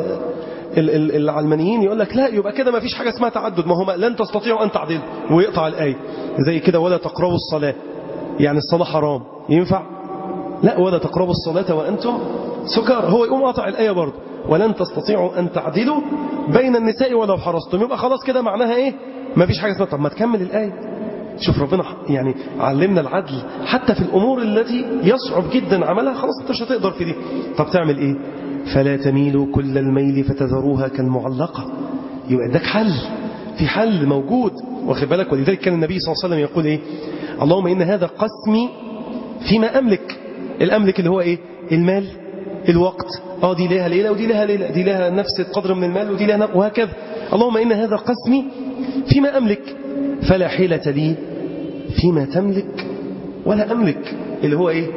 العلمانيين يقول لك لا يبقى كده ما فيش حاجة اسمها تعدد ما هم لن تستطيعوا أن تعدلوا ويقطع الآية زي كده ولا تقربوا الصلاة يعني الصلاة حرام ينفع لا ولا تقربوا الصلاة وأنتم سكار هو يقوم قاطع الآية برضه ولن تستطيعوا أن تعدلوا بين النساء ولو حرصتم يبقى خلاص كده معناها إيه ما فيش حاجة اسمها طب ما تكمل الآية شوف ربنا يعني علمنا العدل حتى في الأمور التي يصعب جدا عملها خلاص انت مش هتقدر في دي طب تعمل إيه فلا تميلوا كل الميل فتذروها كالمعلقة يبقى اداك حل في حل موجود واخد بالك ولذلك كان النبي صلى الله عليه وسلم يقول إيه اللهم إن هذا قسمي فيما أملك الأملك اللي هو إيه المال الوقت اه دي لها ليلة ودي لها ليلة دي لها نفس القدر من المال ودي لها وهكذا اللهم إن هذا قسمي فيما أملك فلا حيلة لي فيما تملك ولا أملك اللي هو إيه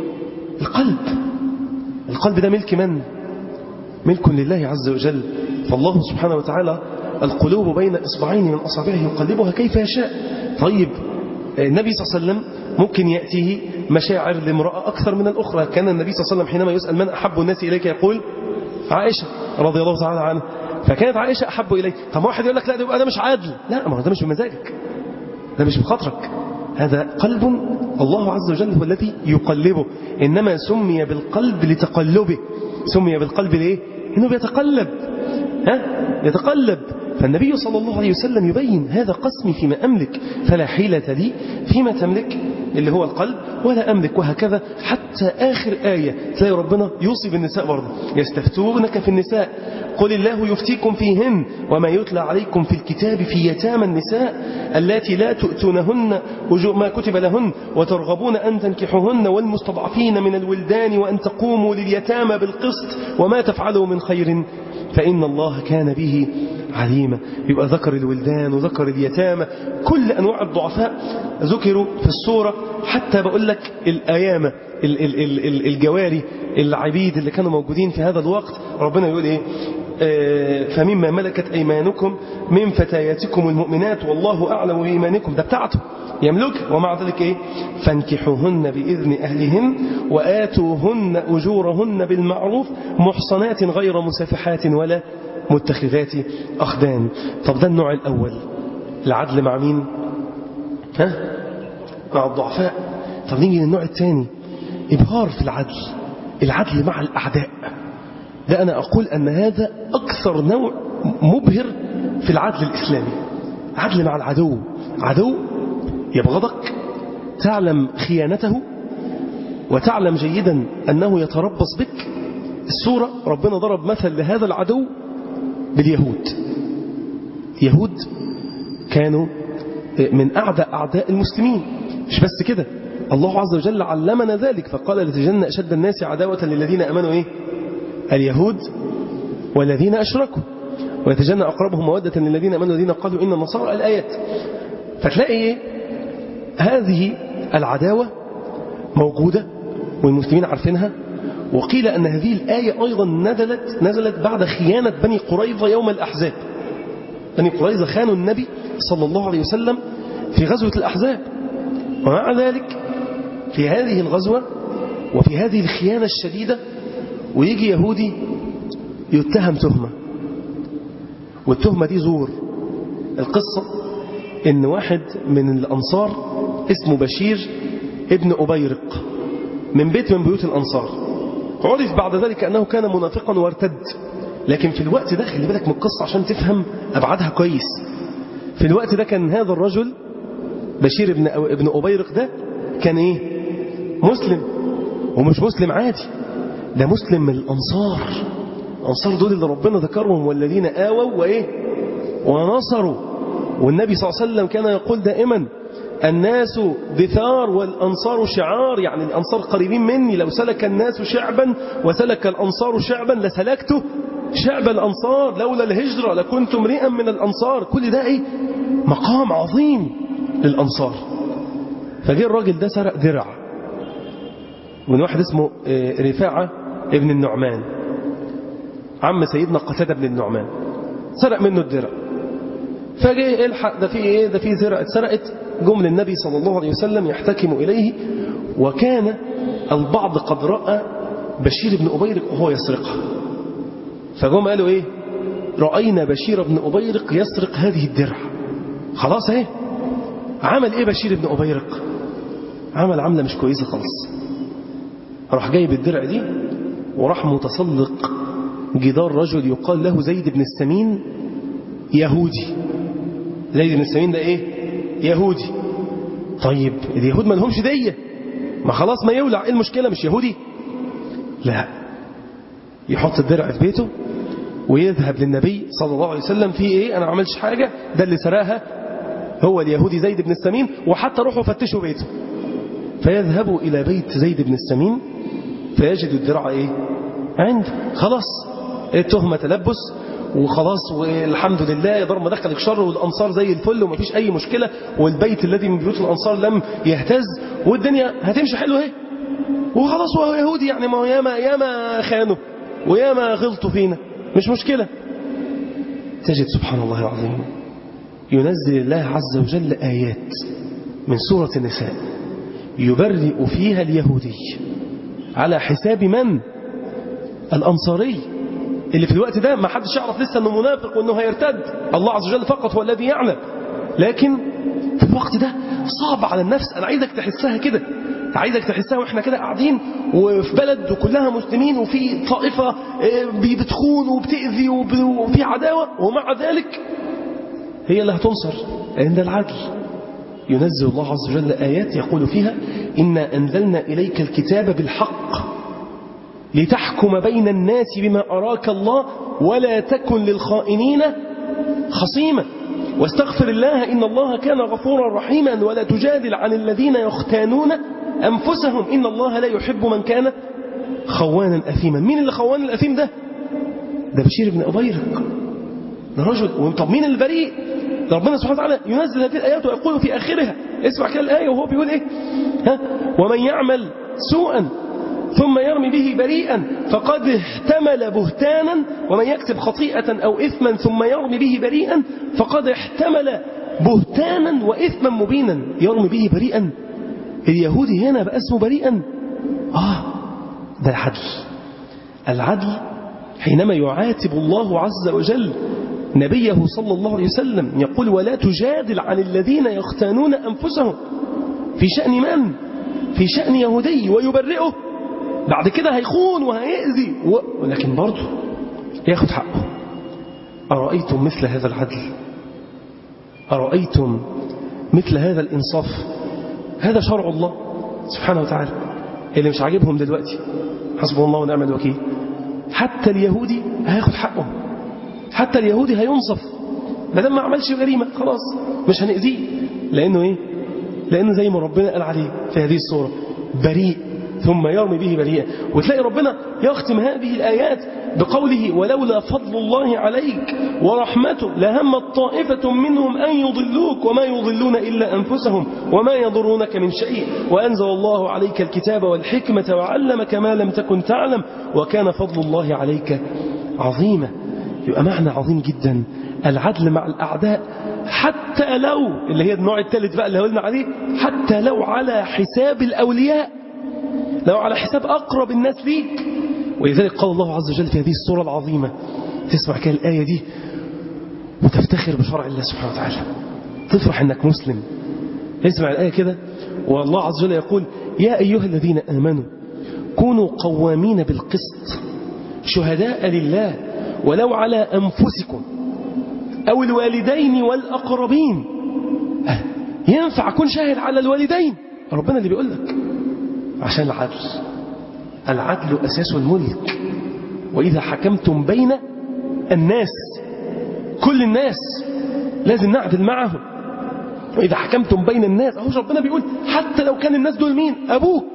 القلب القلب ده ملك من ملك لله عز وجل فالله سبحانه وتعالى القلوب بين إصبعين من أصابعه يقلبها كيف يشاء طيب النبي صلى الله عليه وسلم ممكن يأتيه مشاعر لامرأة أكثر من الأخرى كان النبي صلى الله عليه وسلم حينما يسأل من أحب الناس إليك يقول عائشة رضي الله تعالى عنها فكانت عائشة أحب إليه طب واحد يقول لك لا ده مش عادل لا ما هو ده مش بمزاجك ده مش بخاطرك هذا قلب الله عز وجل هو الذي يقلبه إنما سمي بالقلب لتقلبه سمي بالقلب ليه إنه بيتقلب ها يتقلب فالنبي صلى الله عليه وسلم يبين هذا قسمي فيما أملك فلا حيلة لي فيما تملك اللي هو القلب ولا أملك وهكذا حتى آخر آية تلاقي ربنا يوصي بالنساء برضه يستفتونك في النساء قل الله يفتيكم فيهن وما يتلى عليكم في الكتاب في يتامى النساء التي لا تؤتونهن ما كتب لهن وترغبون أن تنكحهن والمستضعفين من الولدان وأن تقوموا لليتامى بالقسط وما تفعلوا من خير فإن الله كان به عليما يبقى ذكر الولدان وذكر اليتامى كل أنواع الضعفاء ذكروا في الصورة حتى بقول لك الأيامة الجواري العبيد اللي كانوا موجودين في هذا الوقت ربنا يقول إيه فمما ملكت أيمانكم من فتياتكم المؤمنات والله أعلم بإيمانكم ده بتاعته يملك ومع ذلك إيه فانكحوهن بإذن أهلهن وآتوهن أجورهن بالمعروف محصنات غير مسافحات ولا متخذات أخدان طب ده النوع الأول العدل مع مين ها مع الضعفاء طب نيجي للنوع الثاني إبهار في العدل العدل مع الأعداء ده أنا أقول أن هذا أكثر نوع مبهر في العدل الإسلامي عدل مع العدو عدو يبغضك تعلم خيانته وتعلم جيدا أنه يتربص بك السورة ربنا ضرب مثل لهذا العدو باليهود يهود كانوا من أعداء أعداء المسلمين مش بس كده الله عز وجل علمنا ذلك فقال لتجن أشد الناس عداوة للذين أمنوا إيه اليهود والذين أشركوا ويتجنى أقربهم مودة للذين أمنوا الذين قالوا إن النصارى الآيات فتلاقي إيه هذه العداوة موجودة والمسلمين عارفينها وقيل أن هذه الآية أيضا نزلت, نزلت بعد خيانة بني قريظة يوم الأحزاب بني قريظة خانوا النبي صلى الله عليه وسلم في غزوة الأحزاب ومع ذلك في هذه الغزوة وفي هذه الخيانة الشديدة ويجي يهودي يتهم تهمة والتهمة دي زور القصة ان واحد من الأنصار اسمه بشير ابن أبيرق من بيت من بيوت الأنصار عرف بعد ذلك أنه كان منافقا وارتد لكن في الوقت ده خلي بالك من القصة عشان تفهم أبعادها كويس في الوقت ده كان هذا الرجل بشير ابن ابن أبيرق ده كان إيه مسلم ومش مسلم عادي ده مسلم من الأنصار الأنصار دول اللي ربنا ذكرهم والذين آووا وإيه ونصروا والنبي صلى الله عليه وسلم كان يقول دائما الناس دثار والأنصار شعار يعني الأنصار قريبين مني لو سلك الناس شعبا وسلك الأنصار شعبا لسلكته شعب الأنصار لولا الهجرة لكنت امرئا من الأنصار كل ده إيه مقام عظيم للأنصار فجاء الراجل ده سرق درع من واحد اسمه رفاعة ابن النعمان عم سيدنا قتادة بن النعمان سرق منه الدرع فجاء الحق ده في ايه ده في زرع اتسرقت جم للنبي صلى الله عليه وسلم يحتكم إليه وكان البعض قد رأى بشير بن أبيرق وهو يسرقها فجم قالوا ايه رأينا بشير بن أبيرق يسرق هذه الدرع خلاص ايه عمل ايه بشير بن أبيرق عمل عملة مش كويسة خالص راح جايب الدرع دي وراح متسلق جدار رجل يقال له زيد بن السمين يهودي زيد بن السمين ده ايه يهودي طيب اليهود ما لهمش دية ما خلاص ما يولع ايه المشكلة مش يهودي لا يحط الدرع في بيته ويذهب للنبي صلى الله عليه وسلم في ايه انا ما عملش حاجة ده اللي سرقها هو اليهودي زيد بن السمين وحتى روحوا فتشوا بيته فيذهبوا إلى بيت زيد بن السمين فيجد الدرع ايه عنده خلاص التهمة تلبس وخلاص والحمد لله دار ما دخلك شر والأنصار زي الفل ومفيش أي مشكلة والبيت الذي من بيوت الأنصار لم يهتز والدنيا هتمشي حلوة اهي وخلاص هو يهودي يعني ما هو ياما ياما خانوا وياما غلطوا فينا مش مشكلة تجد سبحان الله العظيم ينزل الله عز وجل آيات من سورة النساء يبرئ فيها اليهودي على حساب من الأنصاري اللي في الوقت ده ما حدش يعرف لسه انه منافق وانه هيرتد الله عز وجل فقط هو الذي يعلم لكن في الوقت ده صعب على النفس انا عايزك تحسها كده عايزك تحسها واحنا كده قاعدين وفي بلد وكلها مسلمين وفي طائفة بتخون وبتأذي وفي عداوة ومع ذلك هي اللي هتنصر عند العدل ينزل الله عز وجل آيات يقول فيها إنا أنزلنا إليك الكتاب بالحق لتحكم بين الناس بما أراك الله ولا تكن للخائنين خصيما واستغفر الله إن الله كان غفورا رحيما ولا تجادل عن الذين يختانون أنفسهم إن الله لا يحب من كان خوانا أثيما مين اللي خوان الأثيم ده ده بشير بن أبيرق ده رجل طب مين البريء ده ربنا سبحانه وتعالى ينزل هذه الآيات ويقول في آخرها اسمع كده الآية وهو بيقول إيه ها ومن يعمل سوءا ثم يرمي به بريئا فقد احتمل بهتانا ومن يكسب خطيئة أو إثما ثم يرمي به بريئا فقد احتمل بهتانا وإثما مبينا يرمي به بريئا اليهودي هنا بقى اسمه بريئا آه ده العدل العدل حينما يعاتب الله عز وجل نبيه صلى الله عليه وسلم يقول ولا تجادل عن الذين يختانون أنفسهم في شأن من؟ في شأن يهودي ويبرئه بعد كده هيخون وهيأذي و... ولكن برضه ياخد حقه أرأيتم مثل هذا العدل أرأيتم مثل هذا الإنصاف هذا شرع الله سبحانه وتعالى اللي مش عاجبهم دلوقتي حسبه الله ونعم الوكيل حتى اليهودي هياخد حقه حتى اليهودي هينصف ما دام ما عملش جريمة خلاص مش هنأذيه لأنه إيه لأنه زي ما ربنا قال عليه في هذه الصورة بريء ثم يرمي به بريئا وتلاقي ربنا يختم هذه الآيات بقوله ولولا فضل الله عليك ورحمته لهمت طائفة منهم أن يضلوك وما يضلون إلا أنفسهم وما يضرونك من شيء وأنزل الله عليك الكتاب والحكمة وعلمك ما لم تكن تعلم وكان فضل الله عليك عظيما يبقى معنى عظيم جدا العدل مع الأعداء حتى لو اللي هي النوع الثالث بقى اللي قلنا عليه حتى لو على حساب الأولياء لو على حساب أقرب الناس ليك ولذلك قال الله عز وجل في هذه السورة العظيمة تسمع كده الآية دي وتفتخر بشرع الله سبحانه وتعالى تفرح أنك مسلم اسمع الآية كده والله عز وجل يقول يا أيها الذين آمنوا كونوا قوامين بالقسط شهداء لله ولو على أنفسكم أو الوالدين والأقربين ينفع أكون شاهد على الوالدين ربنا اللي بيقول لك عشان العدل العدل أساس الملك وإذا حكمتم بين الناس كل الناس لازم نعدل معهم وإذا حكمتم بين الناس أهو ربنا بيقول حتى لو كان الناس دول مين أبوك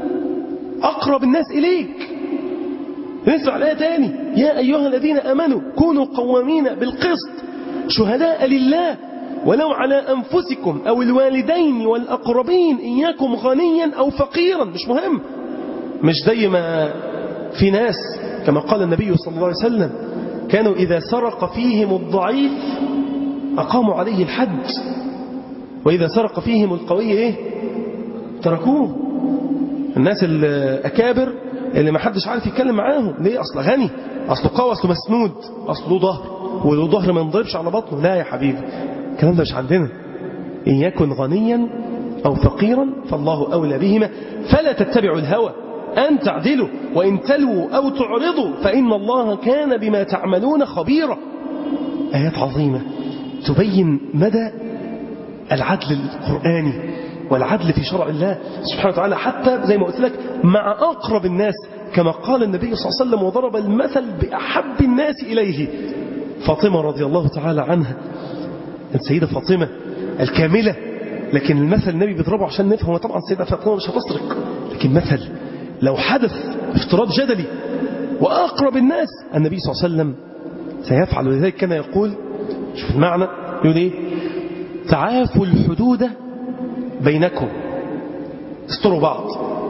أقرب الناس إليك نسمع الآية تاني يا أيها الذين أمنوا كونوا قوامين بالقسط شهداء لله ولو على أنفسكم أو الوالدين والأقربين إن يكن غنيا أو فقيرا مش مهم مش زي ما في ناس كما قال النبي صلى الله عليه وسلم كانوا إذا سرق فيهم الضعيف أقاموا عليه الحد وإذا سرق فيهم القوي إيه تركوه الناس الأكابر اللي ما حدش عارف يتكلم معاهم ليه أصله غني أصله قوي أصله مسنود أصله له ظهر وله ظهر ما ينضربش على بطنه لا يا حبيبي الكلام ده مش عندنا إن يكن غنيا أو فقيرا فالله أولى بهما فلا تتبعوا الهوى أن تعدلوا وإن تلووا أو تعرضوا فإن الله كان بما تعملون خبيرا آيات عظيمة تبين مدى العدل القرآني والعدل في شرع الله سبحانه وتعالى حتى زي ما قلت لك مع أقرب الناس كما قال النبي صلى الله عليه وسلم وضرب المثل بأحب الناس إليه فاطمة رضي الله تعالى عنها السيدة فاطمة الكاملة لكن المثل النبي بيضربه عشان نفهم طبعا السيدة فاطمة مش هتسرق لكن مثل لو حدث افتراض جدلي وأقرب الناس النبي صلى الله عليه وسلم سيفعل ولذلك كان يقول شوف المعنى يقول ايه تعافوا الحدود بينكم استروا بعض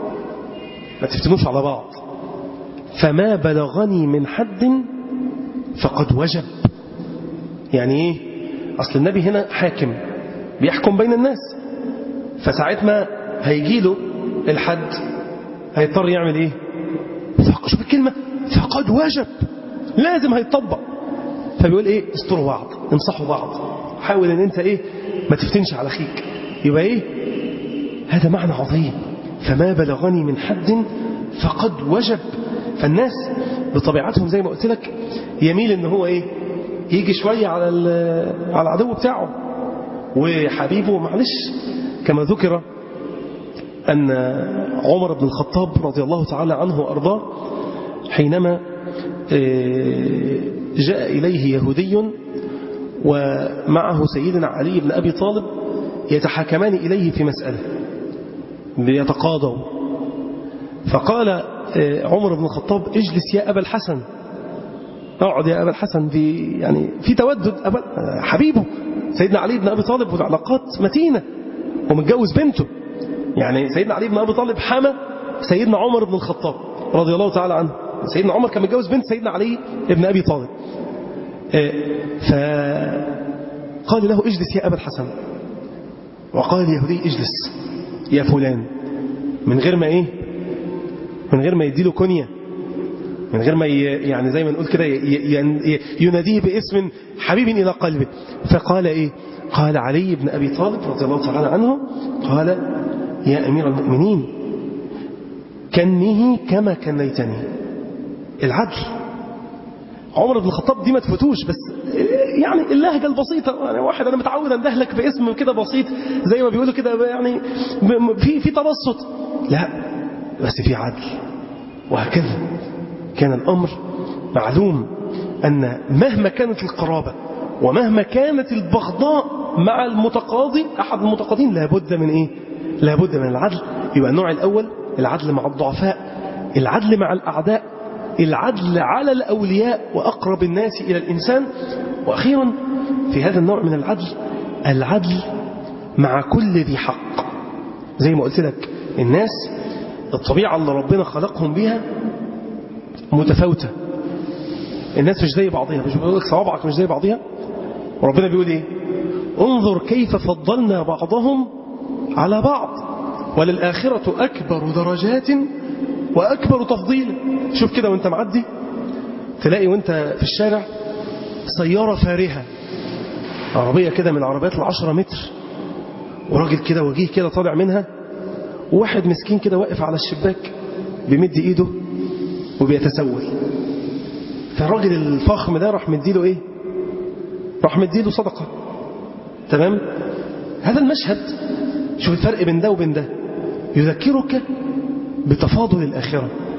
ما تفتنوش على بعض فما بلغني من حد فقد وجب يعني ايه اصل النبي هنا حاكم بيحكم بين الناس فساعة ما هيجي له الحد هيضطر يعمل ايه شوف الكلمة فقد وجب لازم هيطبق فبيقول ايه استروا بعض انصحوا بعض حاول ان انت ايه ما تفتنش على اخيك يبقى ايه هذا معنى عظيم فما بلغني من حد فقد وجب فالناس بطبيعتهم زي ما قلت لك يميل ان هو ايه يجي شوية على على العدو بتاعه وحبيبه معلش كما ذكر أن عمر بن الخطاب رضي الله تعالى عنه وأرضاه حينما جاء إليه يهودي ومعه سيدنا علي بن أبي طالب يتحاكمان إليه في مسألة ليتقاضوا فقال عمر بن الخطاب اجلس يا أبا الحسن اقعد يا أبا الحسن في يعني في تودد أبا حبيبه سيدنا علي بن أبي طالب والعلاقات متينة ومتجوز بنته يعني سيدنا علي بن أبي طالب حمى سيدنا عمر بن الخطاب رضي الله تعالى عنه سيدنا عمر كان متجوز بنت سيدنا علي بن أبي طالب فقال له اجلس يا أبا الحسن وقال اليهودي اجلس يا فلان من غير ما ايه من غير ما يديله كنية من غير ما يعني زي ما نقول كده يناديه باسم حبيب إلى قلبه فقال ايه قال علي بن أبي طالب رضي الله تعالى عنه قال يا أمير المؤمنين كنه كما كنيتني العدل عمر بن الخطاب دي ما تفوتوش بس يعني اللهجة البسيطة يعني واحد أنا متعود أندهلك باسم كده بسيط زي ما بيقولوا كده يعني في في تبسط لا بس في عدل وهكذا كان الأمر معلوم أن مهما كانت القرابة ومهما كانت البغضاء مع المتقاضي أحد المتقاضين لابد من إيه لابد من العدل يبقى النوع الأول العدل مع الضعفاء العدل مع الأعداء العدل على الأولياء وأقرب الناس إلى الإنسان وأخيرا في هذا النوع من العدل العدل مع كل ذي حق زي ما قلت لك الناس الطبيعة اللي ربنا خلقهم بها متفاوتة الناس مش زي بعضها مش بيقول لك صوابعك مش زي بعضها وربنا بيقول ايه انظر كيف فضلنا بعضهم على بعض وللآخرة أكبر درجات وأكبر تفضيلا شوف كده وانت معدي تلاقي وانت في الشارع سيارة فارهة عربية كده من العربيات العشرة متر وراجل كده وجيه كده طالع منها وواحد مسكين كده واقف على الشباك بيمد ايده وبيتسول فالراجل الفخم ده راح مديله ايه راح مديله صدقة تمام هذا المشهد شوف الفرق بين ده وبين ده يذكرك بتفاضل الآخرة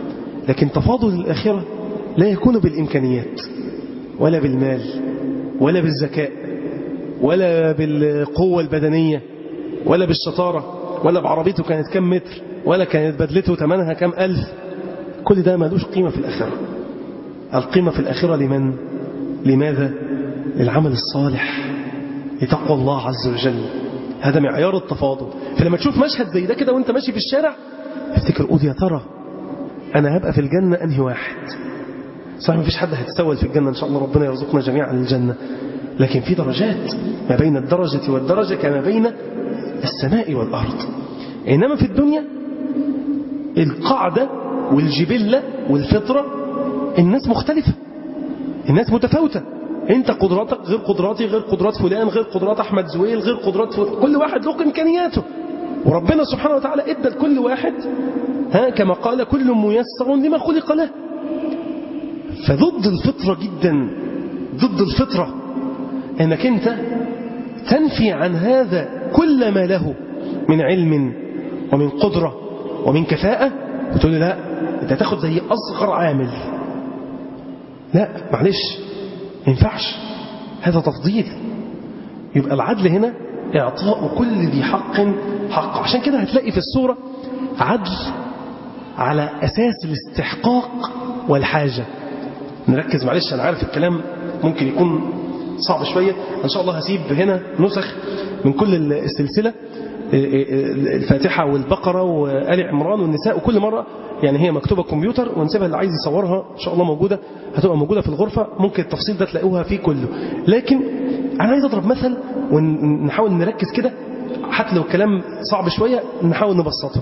لكن تفاضل الآخرة لا يكون بالإمكانيات ولا بالمال ولا بالذكاء ولا بالقوة البدنية ولا بالشطارة ولا بعربيته كانت كم متر ولا كانت بدلته ثمنها كم ألف كل ده ملوش قيمة في الآخرة القيمة في الآخرة لمن؟ لماذا؟ للعمل الصالح لتقوى الله عز وجل هذا معيار التفاضل فلما تشوف مشهد زي ده كده وانت ماشي في الشارع افتكر قول يا ترى انا هبقى في الجنة انهي واحد صحيح مفيش حد هيتسول في الجنة ان شاء الله ربنا يرزقنا جميعا الجنة لكن في درجات ما بين الدرجة والدرجة كما بين السماء والأرض إنما في الدنيا القاعدة والجبلة والفطرة الناس مختلفة الناس متفاوتة انت قدراتك غير قدراتي غير قدرات فلان غير قدرات احمد زويل غير قدرات فلان كل واحد له امكانياته وربنا سبحانه وتعالى ادى لكل واحد ها كما قال كل ميسر لما خلق له فضد الفطرة جدا ضد الفطرة انك انت تنفي عن هذا كل ما له من علم ومن قدرة ومن كفاءة وتقول له لا انت تاخد زي اصغر عامل لا معلش ما ينفعش هذا تفضيل يبقى العدل هنا إعطاء كل ذي حق حق عشان كده هتلاقي في السورة عدل على أساس الاستحقاق والحاجة نركز معلش أنا عارف الكلام ممكن يكون صعب شوية إن شاء الله هسيب هنا نسخ من كل السلسلة الفاتحة والبقرة وآل عمران والنساء وكل مرة يعني هي مكتوبة كمبيوتر ونسيبها اللي عايز يصورها إن شاء الله موجودة هتبقى موجودة في الغرفة ممكن التفصيل ده تلاقوها فيه كله لكن أنا عايز أضرب مثل ونحاول نركز كده حتى لو الكلام صعب شوية نحاول نبسطه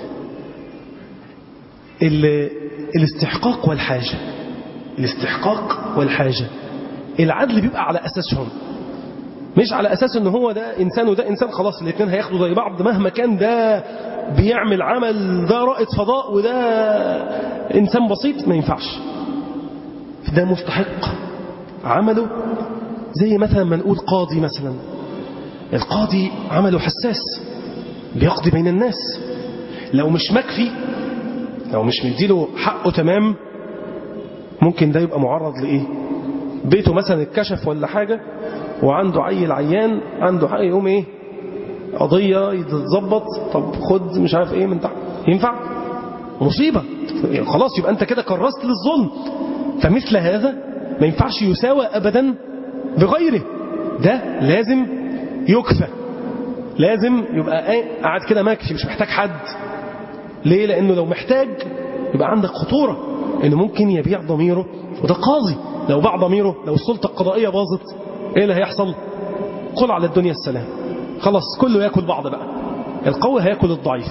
الاستحقاق والحاجة الاستحقاق والحاجة العدل بيبقى على أساسهم مش على أساس ان هو ده إنسان وده إنسان خلاص الاثنين هياخدوا زي بعض مهما كان ده بيعمل عمل ده رائد فضاء وده إنسان بسيط ما ينفعش ده مستحق عمله زي مثلا ما نقول قاضي مثلا القاضي عمله حساس بيقضي بين الناس لو مش مكفي لو مش مديله حقه تمام ممكن ده يبقى معرض لإيه بيته مثلا اتكشف ولا حاجة وعنده عيل عيان عنده حق يقوم ايه قضية يتظبط طب خد مش عارف ايه من تحت ينفع مصيبة خلاص يبقى انت كده كرست للظلم فمثل هذا ما ينفعش يساوى ابدا بغيره ده لازم يكفى لازم يبقى ايه قاعد كده ماكفي مش محتاج حد ليه لانه لو محتاج يبقى عندك خطورة انه ممكن يبيع ضميره وده قاضي لو باع ضميره لو السلطة القضائية باظت ايه اللي هيحصل قل على الدنيا السلام خلاص كله ياكل بعض بقى القوي هياكل الضعيف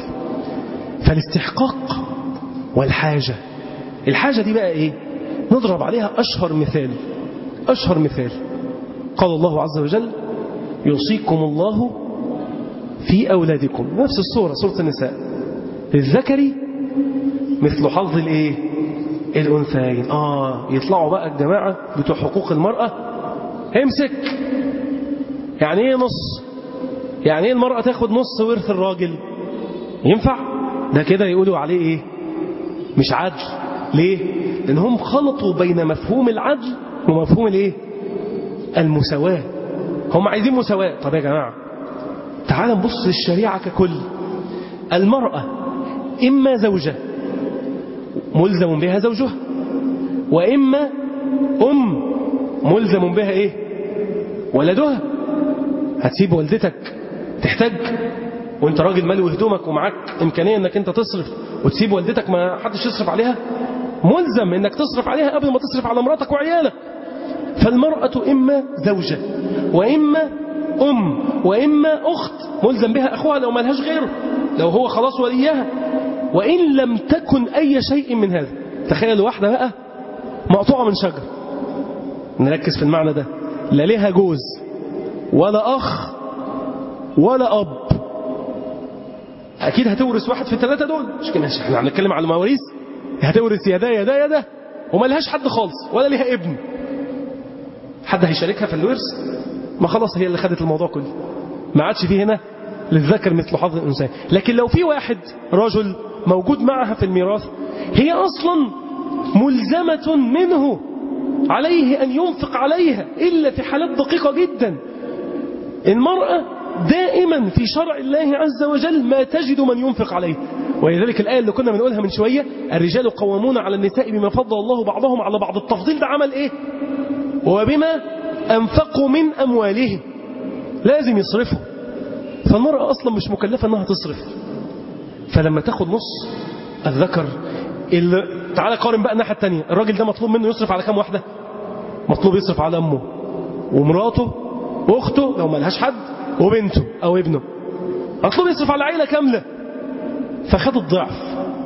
فالاستحقاق والحاجة الحاجة دي بقى ايه نضرب عليها اشهر مثال اشهر مثال قال الله عز وجل يوصيكم الله في أولادكم نفس الصورة سورة النساء للذكر مثل حظ الايه الأنثيين آه يطلعوا بقى الجماعة بتوع حقوق المرأة امسك يعني ايه نص يعني ايه المرأة تاخد نص ورث الراجل ينفع ده كده يقولوا عليه ايه مش عدل ليه لانهم خلطوا بين مفهوم العدل ومفهوم الايه المساواة هم عايزين مساواة طب يا جماعة تعال نبص للشريعة ككل المرأة إما زوجة ملزم بها زوجها وإما أم ملزم بها إيه ولدها هتسيب والدتك تحتاج وانت راجل مالي هدومك ومعاك إمكانية انك انت تصرف وتسيب والدتك ما حدش يصرف عليها ملزم انك تصرف عليها قبل ما تصرف على مراتك وعيالك فالمرأة إما زوجة وإما أم وإما أخت ملزم بها أخوها لو ملهاش غيره لو هو خلاص وليها وإن لم تكن أي شيء من هذا تخيل واحدة بقى مقطوعة من شجر نركز في المعنى ده لا ليها جوز ولا أخ ولا أب أكيد هتورث واحد في الثلاثة دول مش كده احنا هنتكلم على المواريث هتورث يا ده يا ده يا ده وما لهاش حد خالص ولا ليها ابن حد هيشاركها في الورث ما خلاص هي اللي خدت الموضوع كله ما عادش فيه هنا للذكر مثل حظ الأنثى لكن لو في واحد رجل موجود معها في الميراث هي أصلا ملزمة منه عليه أن ينفق عليها إلا في حالات دقيقة جدا المرأة دائما في شرع الله عز وجل ما تجد من ينفق عليه ولذلك الآية اللي كنا بنقولها من شوية الرجال قوامون على النساء بما فضل الله بعضهم على بعض التفضيل ده عمل إيه وبما أنفقوا من أموالهم لازم يصرفوا فالمرأة أصلا مش مكلفة أنها تصرف فلما تاخد نص الذكر اللي تعالى قارن بقى الناحية التانية الراجل ده مطلوب منه يصرف على كام واحدة مطلوب يصرف على أمه ومراته وأخته لو ما لهاش حد وبنته أو ابنه مطلوب يصرف على عيلة كاملة فخد الضعف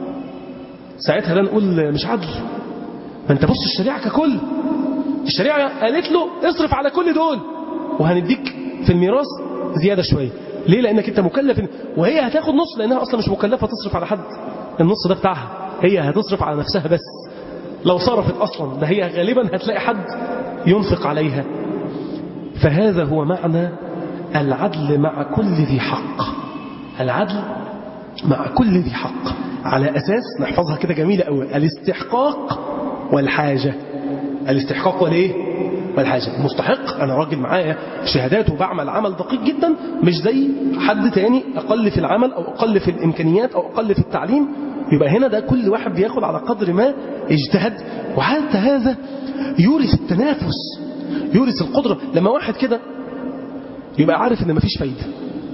ساعتها لا نقول مش عدل ما انت بص الشريعة ككل الشريعة قالت له اصرف على كل دول وهنديك في الميراث زيادة شوية ليه لأنك أنت مكلف وهي هتاخد نص لأنها أصلا مش مكلفة تصرف على حد النص ده بتاعها هي هتصرف على نفسها بس لو صرفت أصلا ده هي غالبا هتلاقي حد ينفق عليها فهذا هو معنى العدل مع كل ذي حق العدل مع كل ذي حق على أساس نحفظها كده جميلة قوي الاستحقاق والحاجة الاستحقاق والايه والحاجة المستحق أنا راجل معايا شهادات وبعمل عمل دقيق جدا مش زي حد تاني أقل في العمل أو أقل في الإمكانيات أو أقل في التعليم يبقى هنا ده كل واحد بياخد على قدر ما اجتهد وحتى هذا يورث التنافس يورث القدرة لما واحد كده يبقى عارف ان مفيش فايدة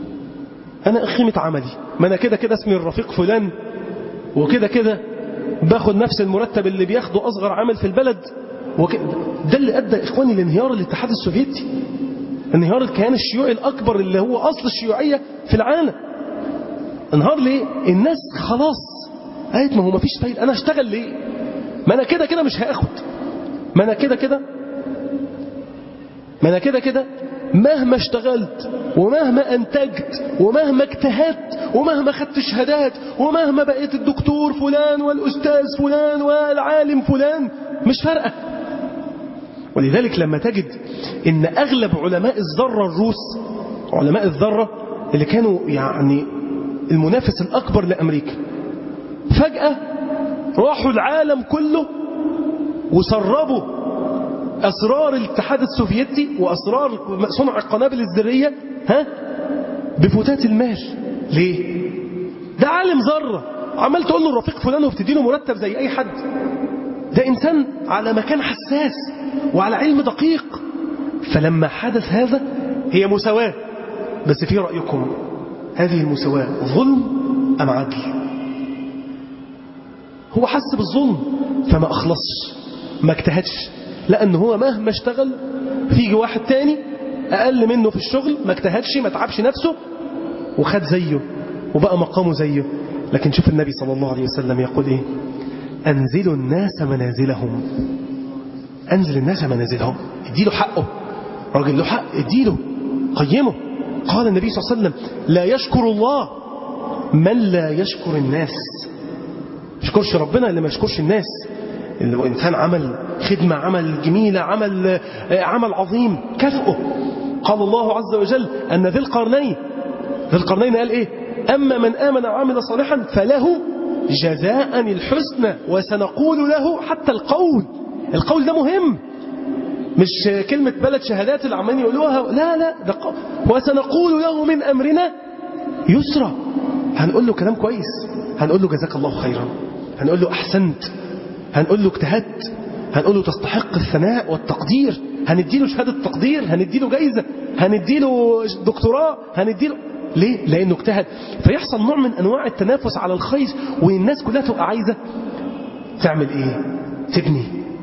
انا قيمة عملي ما انا كده كده اسمي الرفيق فلان وكده كده باخد نفس المرتب اللي بياخده اصغر عامل في البلد وكده ده اللي ادى اخواني لانهيار الاتحاد السوفيتي انهيار الكيان الشيوعي الاكبر اللي هو اصل الشيوعية في العالم انهار ليه الناس خلاص قالت ما هو مفيش فايدة انا اشتغل ليه ما انا كده كده مش هاخد ما انا كده كده ما انا كده كده مهما اشتغلت ومهما انتجت ومهما اجتهدت ومهما خدت شهادات ومهما بقيت الدكتور فلان والاستاذ فلان والعالم فلان مش فارقه ولذلك لما تجد ان اغلب علماء الذره الروس علماء الذره اللي كانوا يعني المنافس الاكبر لامريكا فجاه راحوا العالم كله وسربوا أسرار الاتحاد السوفيتي وأسرار صنع القنابل الذرية ها بفتات المال ليه ده عالم ذرة عمال تقول له الرفيق فلان وبتديله مرتب زي أي حد ده إنسان على مكان حساس وعلى علم دقيق فلما حدث هذا هي مساواة بس في رأيكم هذه المساواة ظلم أم عدل هو حس بالظلم فما أخلصش ما اجتهدش لأن هو مهما اشتغل فيجي واحد تاني أقل منه في الشغل ما اجتهدش ما تعبش نفسه وخد زيه وبقى مقامه زيه لكن شوف النبي صلى الله عليه وسلم يقول إيه أنزلوا الناس منازلهم أنزل الناس منازلهم اديله حقه راجل له حق اديله قيمه قال النبي صلى الله عليه وسلم لا يشكر الله من لا يشكر الناس يشكرش ربنا اللي ما يشكرش الناس لو إنسان عمل خدمة عمل جميلة عمل عمل عظيم كافئه قال الله عز وجل أن ذي القرنين ذي القرنين قال إيه أما من آمن وعمل صالحا فله جزاء الحسنى وسنقول له حتى القول القول ده مهم مش كلمة بلد شهادات اللي عمالين يقولوها لا لا ده قول. وسنقول له من أمرنا يسرى هنقول له كلام كويس هنقول له جزاك الله خيرا هنقول له أحسنت هنقول له اجتهدت هنقول له تستحق الثناء والتقدير هنديله شهادة تقدير هنديله جايزة هنديله دكتوراه هنديله ليه؟ لأنه اجتهد فيحصل نوع من أنواع التنافس على الخير والناس كلها تبقى عايزة تعمل إيه؟ تبني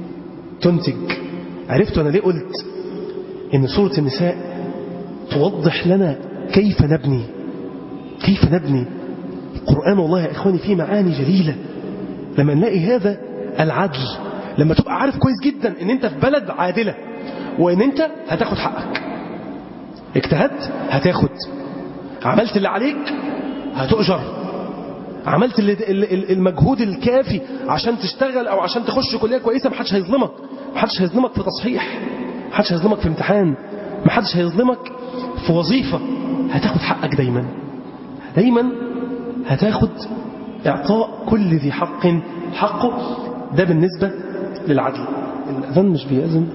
تنتج عرفت أنا ليه قلت إن سورة النساء توضح لنا كيف نبني كيف نبني القرآن والله يا إخواني فيه معاني جليلة لما نلاقي هذا العدل لما تبقى عارف كويس جدا ان انت في بلد عادلة وان انت هتاخد حقك اجتهدت هتاخد عملت اللي عليك هتؤجر عملت المجهود الكافي عشان تشتغل او عشان تخش كلية كويسة محدش هيظلمك محدش هيظلمك في تصحيح محدش هيظلمك في امتحان محدش هيظلمك في وظيفة هتاخد حقك دايما دايما هتاخد إعطاء كل ذي حق حقه ده بالنسبة للعدل الأذان مش بيأذن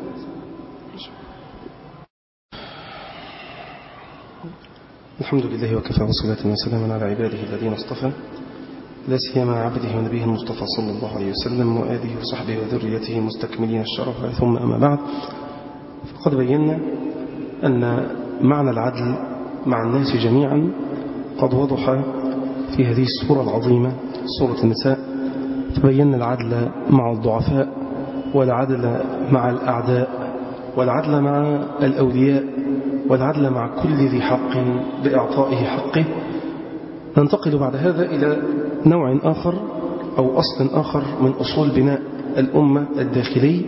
الحمد لله وكفى وصلاة وسلاما على عباده الذين اصطفى لا سيما عبده ونبيه المصطفى صلى الله عليه وسلم وآله وصحبه وذريته مستكملين الشرف ثم أما بعد فقد بينا أن معنى العدل مع الناس جميعا قد وضح في هذه السورة العظيمة سورة النساء فبينا العدل مع الضعفاء والعدل مع الأعداء والعدل مع الأولياء والعدل مع كل ذي حق بإعطائه حقه ننتقل بعد هذا إلى نوع آخر أو أصل آخر من أصول بناء الأمة الداخلي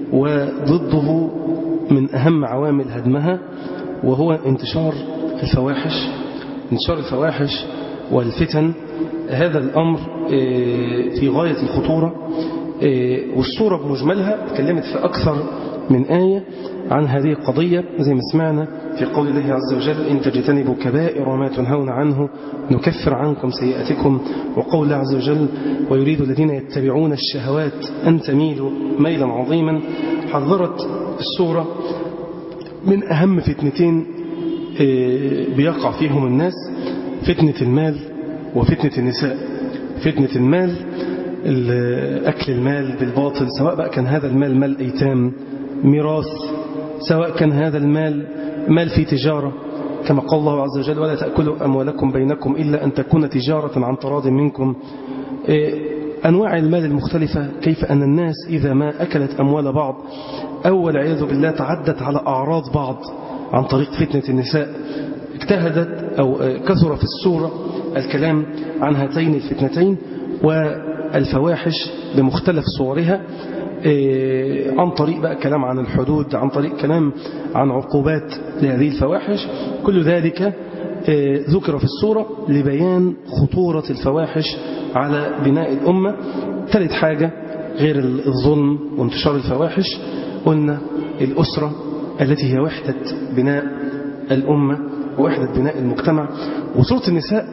وضده من أهم عوامل هدمها وهو انتشار الفواحش انتشار الفواحش والفتن هذا الأمر في غاية الخطورة والصورة بمجملها تكلمت في أكثر من آية عن هذه القضية زي ما سمعنا في قول الله عز وجل إن تجتنبوا كبائر ما تنهون عنه نكفر عنكم سيئاتكم وقول الله عز وجل ويريد الذين يتبعون الشهوات أن تميلوا ميلا عظيما حذرت السورة من أهم فتنتين بيقع فيهم الناس فتنة المال وفتنة النساء فتنة المال أكل المال بالباطل سواء بقى كان هذا المال مال أيتام ميراث سواء كان هذا المال مال في تجارة كما قال الله عز وجل ولا تأكلوا أموالكم بينكم إلا أن تكون تجارة عن تراض منكم أنواع المال المختلفة كيف أن الناس إذا ما أكلت أموال بعض أو والعياذ بالله تعدت على أعراض بعض عن طريق فتنة النساء اجتهدت أو كثر في السورة الكلام عن هاتين الفتنتين والفواحش بمختلف صورها عن طريق بقى كلام عن الحدود عن طريق كلام عن عقوبات لهذه الفواحش كل ذلك ذكر في السورة لبيان خطورة الفواحش على بناء الأمة ثالث حاجة غير الظلم وانتشار الفواحش قلنا الأسرة التي هي وحدة بناء الأمة ووحدة بناء المجتمع وسورة النساء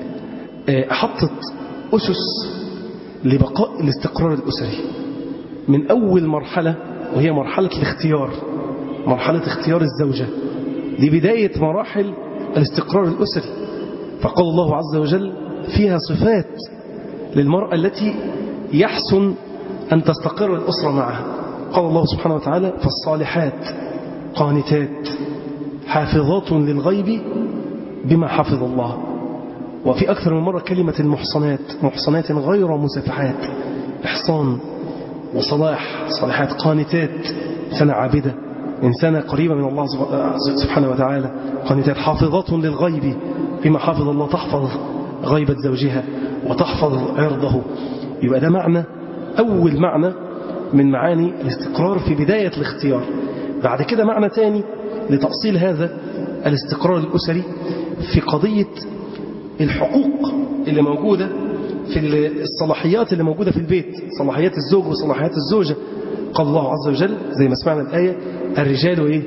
حطت أسس لبقاء الاستقرار الأسري من أول مرحلة وهي مرحلة الاختيار مرحلة اختيار الزوجة دي بداية مراحل الاستقرار الأسري فقال الله عز وجل فيها صفات للمرأة التي يحسن أن تستقر الأسرة معها قال الله سبحانه وتعالى فالصالحات قانتات حافظات للغيب بما حفظ الله وفي أكثر من مرة كلمة المحصنات محصنات غير مسافحات إحصان وصلاح صالحات قانتات إنسانة عابدة إنسانة قريبة من الله سبحانه وتعالى قانتات حافظات للغيب بما حافظ الله تحفظ غيبة زوجها وتحفظ عرضه يبقى ده معنى أول معنى من معاني الاستقرار في بداية الاختيار بعد كده معنى تاني لتأصيل هذا الاستقرار الأسري في قضية الحقوق اللي موجودة في الصلاحيات اللي موجودة في البيت صلاحيات الزوج وصلاحيات الزوجة قال الله عز وجل زي ما سمعنا الآية الرجال إيه؟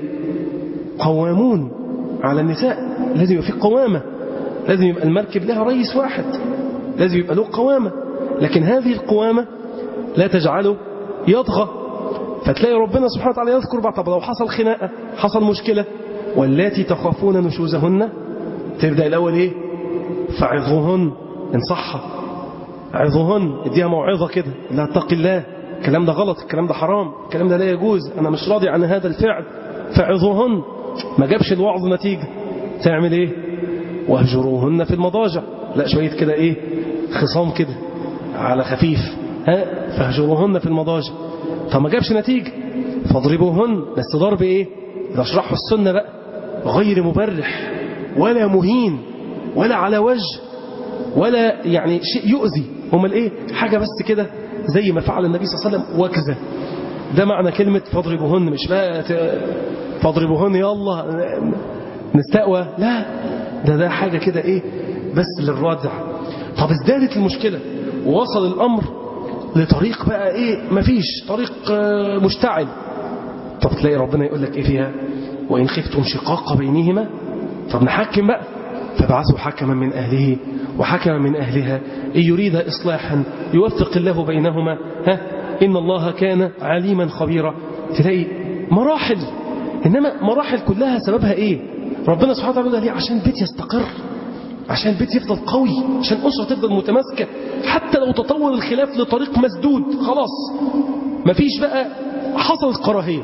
قوامون على النساء لازم يبقى في قوامة لازم يبقى المركب لها رئيس واحد لازم يبقى له قوامة لكن هذه القوامة لا تجعله يطغى فتلاقي ربنا سبحانه وتعالى يذكر بعد طب لو حصل خناقة حصل مشكلة واللاتي تخافون نشوزهن تبدأ الأول إيه فعظوهن إن صح عظوهن اديها موعظة كده لا اتق الله الكلام ده غلط الكلام ده حرام الكلام ده لا يجوز أنا مش راضي عن هذا الفعل فعظوهن ما جابش الوعظ نتيجة تعمل إيه واهجروهن في المضاجع لا شوية كده إيه خصام كده على خفيف ها فاهجروهن في المضاجع فما جابش نتيجة فاضربوهن بس ضرب إيه ده اشرحوا السنة بقى غير مبرح ولا مهين ولا على وجه ولا يعني شيء يؤذي هم الايه حاجة بس كده زي ما فعل النبي صلى الله عليه وسلم وكذا ده معنى كلمة فاضربوهن مش بقى فاضربوهن يلا نستقوى لا ده ده حاجة كده ايه بس للردع طب ازدادت المشكلة ووصل الأمر لطريق بقى ايه مفيش طريق مشتعل طب تلاقي ربنا يقول لك ايه فيها وإن خفتم شقاق بينهما طب نحكم بقى فبعثوا حكما من أهله وحكما من أهلها إن يريد إصلاحا يوفق الله بينهما ها إن الله كان عليما خبيرا تلاقي مراحل إنما مراحل كلها سببها إيه ربنا سبحانه وتعالى يقول ليه عشان البيت يستقر عشان البيت يفضل قوي عشان أسرة تفضل متماسكة حتى لو تطور الخلاف لطريق مسدود خلاص مفيش بقى حصلت كراهية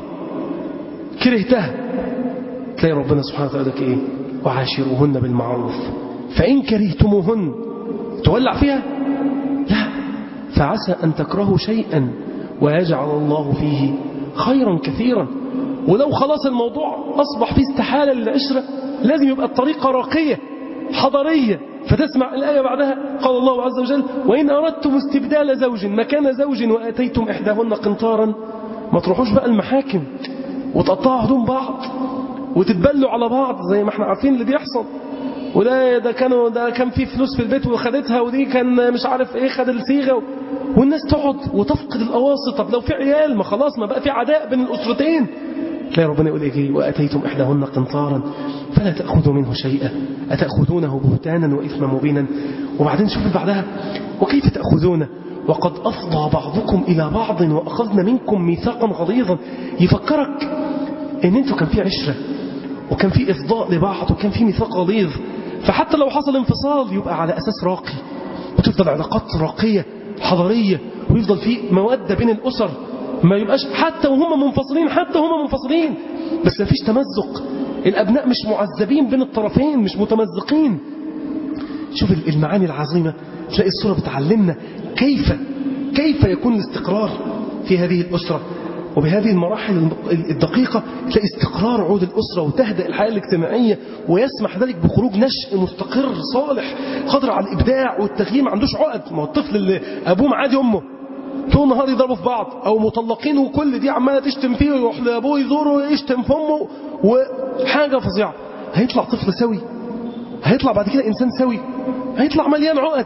كرهتها تلاقي ربنا سبحانه وتعالى ايه وعاشروهن بالمعروف فإن كرهتموهن تولع فيها لا فعسى أن تكرهوا شيئا ويجعل الله فيه خيرا كثيرا ولو خلاص الموضوع أصبح فيه استحالة للعشرة لازم يبقى الطريقة راقية حضرية فتسمع الآية بعدها قال الله عز وجل وإن أردتم استبدال زوج مكان زوج وآتيتم إحداهن قنطارا ما تروحوش بقى المحاكم وتقطعوا هدوم بعض وتتبلوا على بعض زي ما احنا عارفين اللي بيحصل وده ده كانوا ده كان في فلوس في البيت وخدتها ودي كان مش عارف ايه خد الصيغه والناس تقعد وتفقد الاواصي طب لو في عيال ما خلاص ما بقى في عداء بين الاسرتين تلاقي ربنا يقول ايه واتيتم احداهن قنطارا فلا تاخذوا منه شيئا اتاخذونه بهتانا واثما مبينا وبعدين شوف بعدها وكيف تاخذونه وقد افضى بعضكم الى بعض واخذنا منكم ميثاقا غليظا يفكرك ان انتوا كان في عشره وكان في افضاء لبعض وكان في ميثاق غليظ فحتى لو حصل انفصال يبقى على اساس راقي وتفضل علاقات راقيه حضاريه ويفضل في موده بين الاسر ما يبقاش حتى وهم منفصلين حتى وهم منفصلين بس ما فيش تمزق الابناء مش معذبين بين الطرفين مش متمزقين شوف المعاني العظيمه تلاقي الصوره بتعلمنا كيف كيف يكون الاستقرار في هذه الاسره وبهذه المراحل الدقيقة تلاقي استقرار عود الأسرة وتهدأ الحياة الاجتماعية ويسمح ذلك بخروج نشء مستقر صالح قادر على الإبداع والتغيير ما عندوش عقد ما هو الطفل اللي أبوه معادي أمه طول النهار يضربوا في بعض أو مطلقين وكل دي عمالة تشتم فيه ويروح لأبوه يزوره ويشتم في أمه وحاجة فظيعة هيطلع طفل سوي هيطلع بعد كده إنسان سوي هيطلع مليان عقد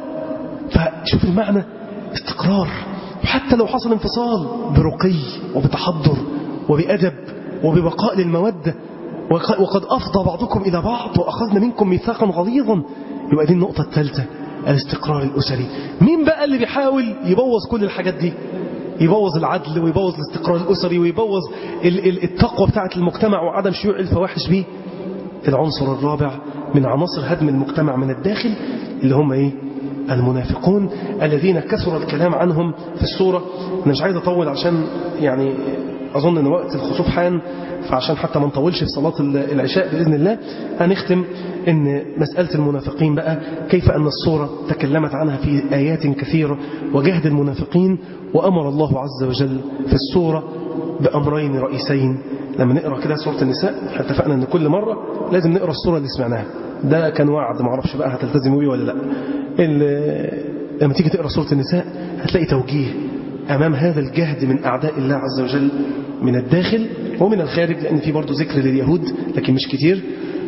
فشوف المعنى استقرار وحتى لو حصل انفصال برقي وبتحضر وبأدب وببقاء للمودة وقد أفضى بعضكم إلى بعض وأخذنا منكم ميثاقا غليظا يبقى دي النقطة الثالثة الاستقرار الأسري مين بقى اللي بيحاول يبوظ كل الحاجات دي يبوظ العدل ويبوظ الاستقرار الأسري ويبوظ التقوى بتاعة المجتمع وعدم شيوع الفواحش به العنصر الرابع من عناصر هدم المجتمع من الداخل اللي هم ايه المنافقون الذين كثر الكلام عنهم في السورة أنا مش عايز أطول عشان يعني أظن أن وقت الخسوف حان فعشان حتى ما نطولش في صلاة العشاء بإذن الله هنختم أن مسألة المنافقين بقى كيف أن الصورة تكلمت عنها في آيات كثيرة وجهد المنافقين وأمر الله عز وجل في السورة بأمرين رئيسين لما نقرأ كده سورة النساء اتفقنا أن كل مرة لازم نقرأ السورة اللي سمعناها ده كان وعد ما اعرفش بقى هتلتزموا بيه ولا لا لما تيجي تقرا سوره النساء هتلاقي توجيه امام هذا الجهد من اعداء الله عز وجل من الداخل ومن الخارج لان في برضه ذكر لليهود لكن مش كتير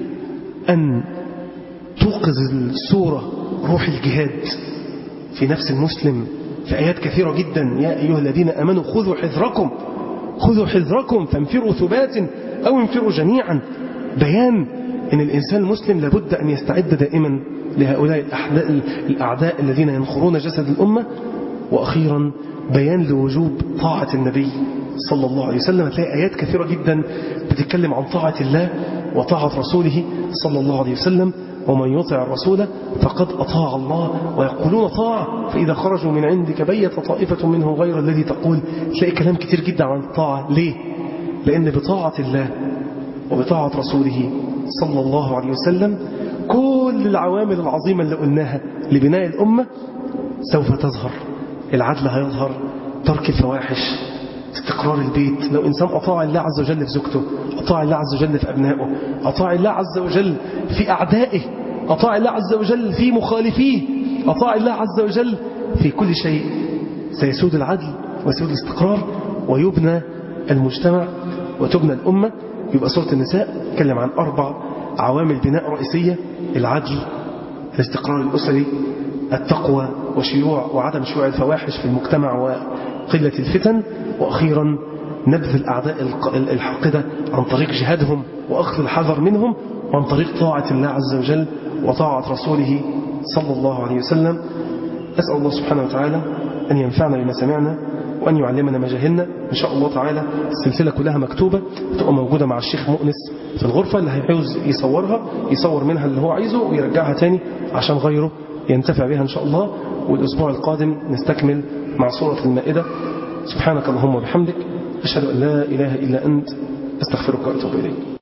ان توقظ السوره روح الجهاد في نفس المسلم في ايات كثيره جدا يا ايها الذين امنوا خذوا حذركم خذوا حذركم فانفروا ثبات او انفروا جميعا بيان ان الانسان المسلم لابد ان يستعد دائما لهؤلاء الأحداء الأعداء الذين ينخرون جسد الأمة وأخيرا بيان لوجوب طاعة النبي صلى الله عليه وسلم هتلاقي آيات كثيرة جدا بتتكلم عن طاعة الله وطاعة رسوله صلى الله عليه وسلم ومن يطع الرسول فقد أطاع الله ويقولون طاعة فإذا خرجوا من عندك بيت طائفة منه غير الذي تقول تلاقي كلام كتير جدا عن الطاعة ليه؟ لأن بطاعة الله وبطاعة رسوله صلى الله عليه وسلم كل العوامل العظيمة اللي قلناها لبناء الأمة سوف تظهر العدل هيظهر ترك الفواحش استقرار البيت لو إنسان أطاع الله عز وجل في زوجته أطاع الله عز وجل في أبنائه أطاع الله عز وجل في أعدائه أطاع الله عز وجل في مخالفيه أطاع الله عز وجل في كل شيء سيسود العدل ويسود الاستقرار ويبنى المجتمع وتبنى الأمة يبقى سورة النساء تكلم عن أربع عوامل بناء رئيسية العدل الاستقرار الأسري التقوى وشيوع وعدم شيوع الفواحش في المجتمع وقلة الفتن وأخيرا نبذ الأعداء الحاقدة عن طريق جهادهم وأخذ الحذر منهم وعن طريق طاعة الله عز وجل وطاعة رسوله صلى الله عليه وسلم أسأل الله سبحانه وتعالى أن ينفعنا بما سمعنا وأن يعلمنا ما جهلنا إن شاء الله تعالى السلسلة كلها مكتوبة تبقى موجودة مع الشيخ مؤنس في الغرفة اللي هيعوز يصورها يصور منها اللي هو عايزه ويرجعها تاني عشان غيره ينتفع بها إن شاء الله والأسبوع القادم نستكمل مع سورة المائدة سبحانك اللهم وبحمدك أشهد أن لا إله إلا أنت أستغفرك وأتوب إليك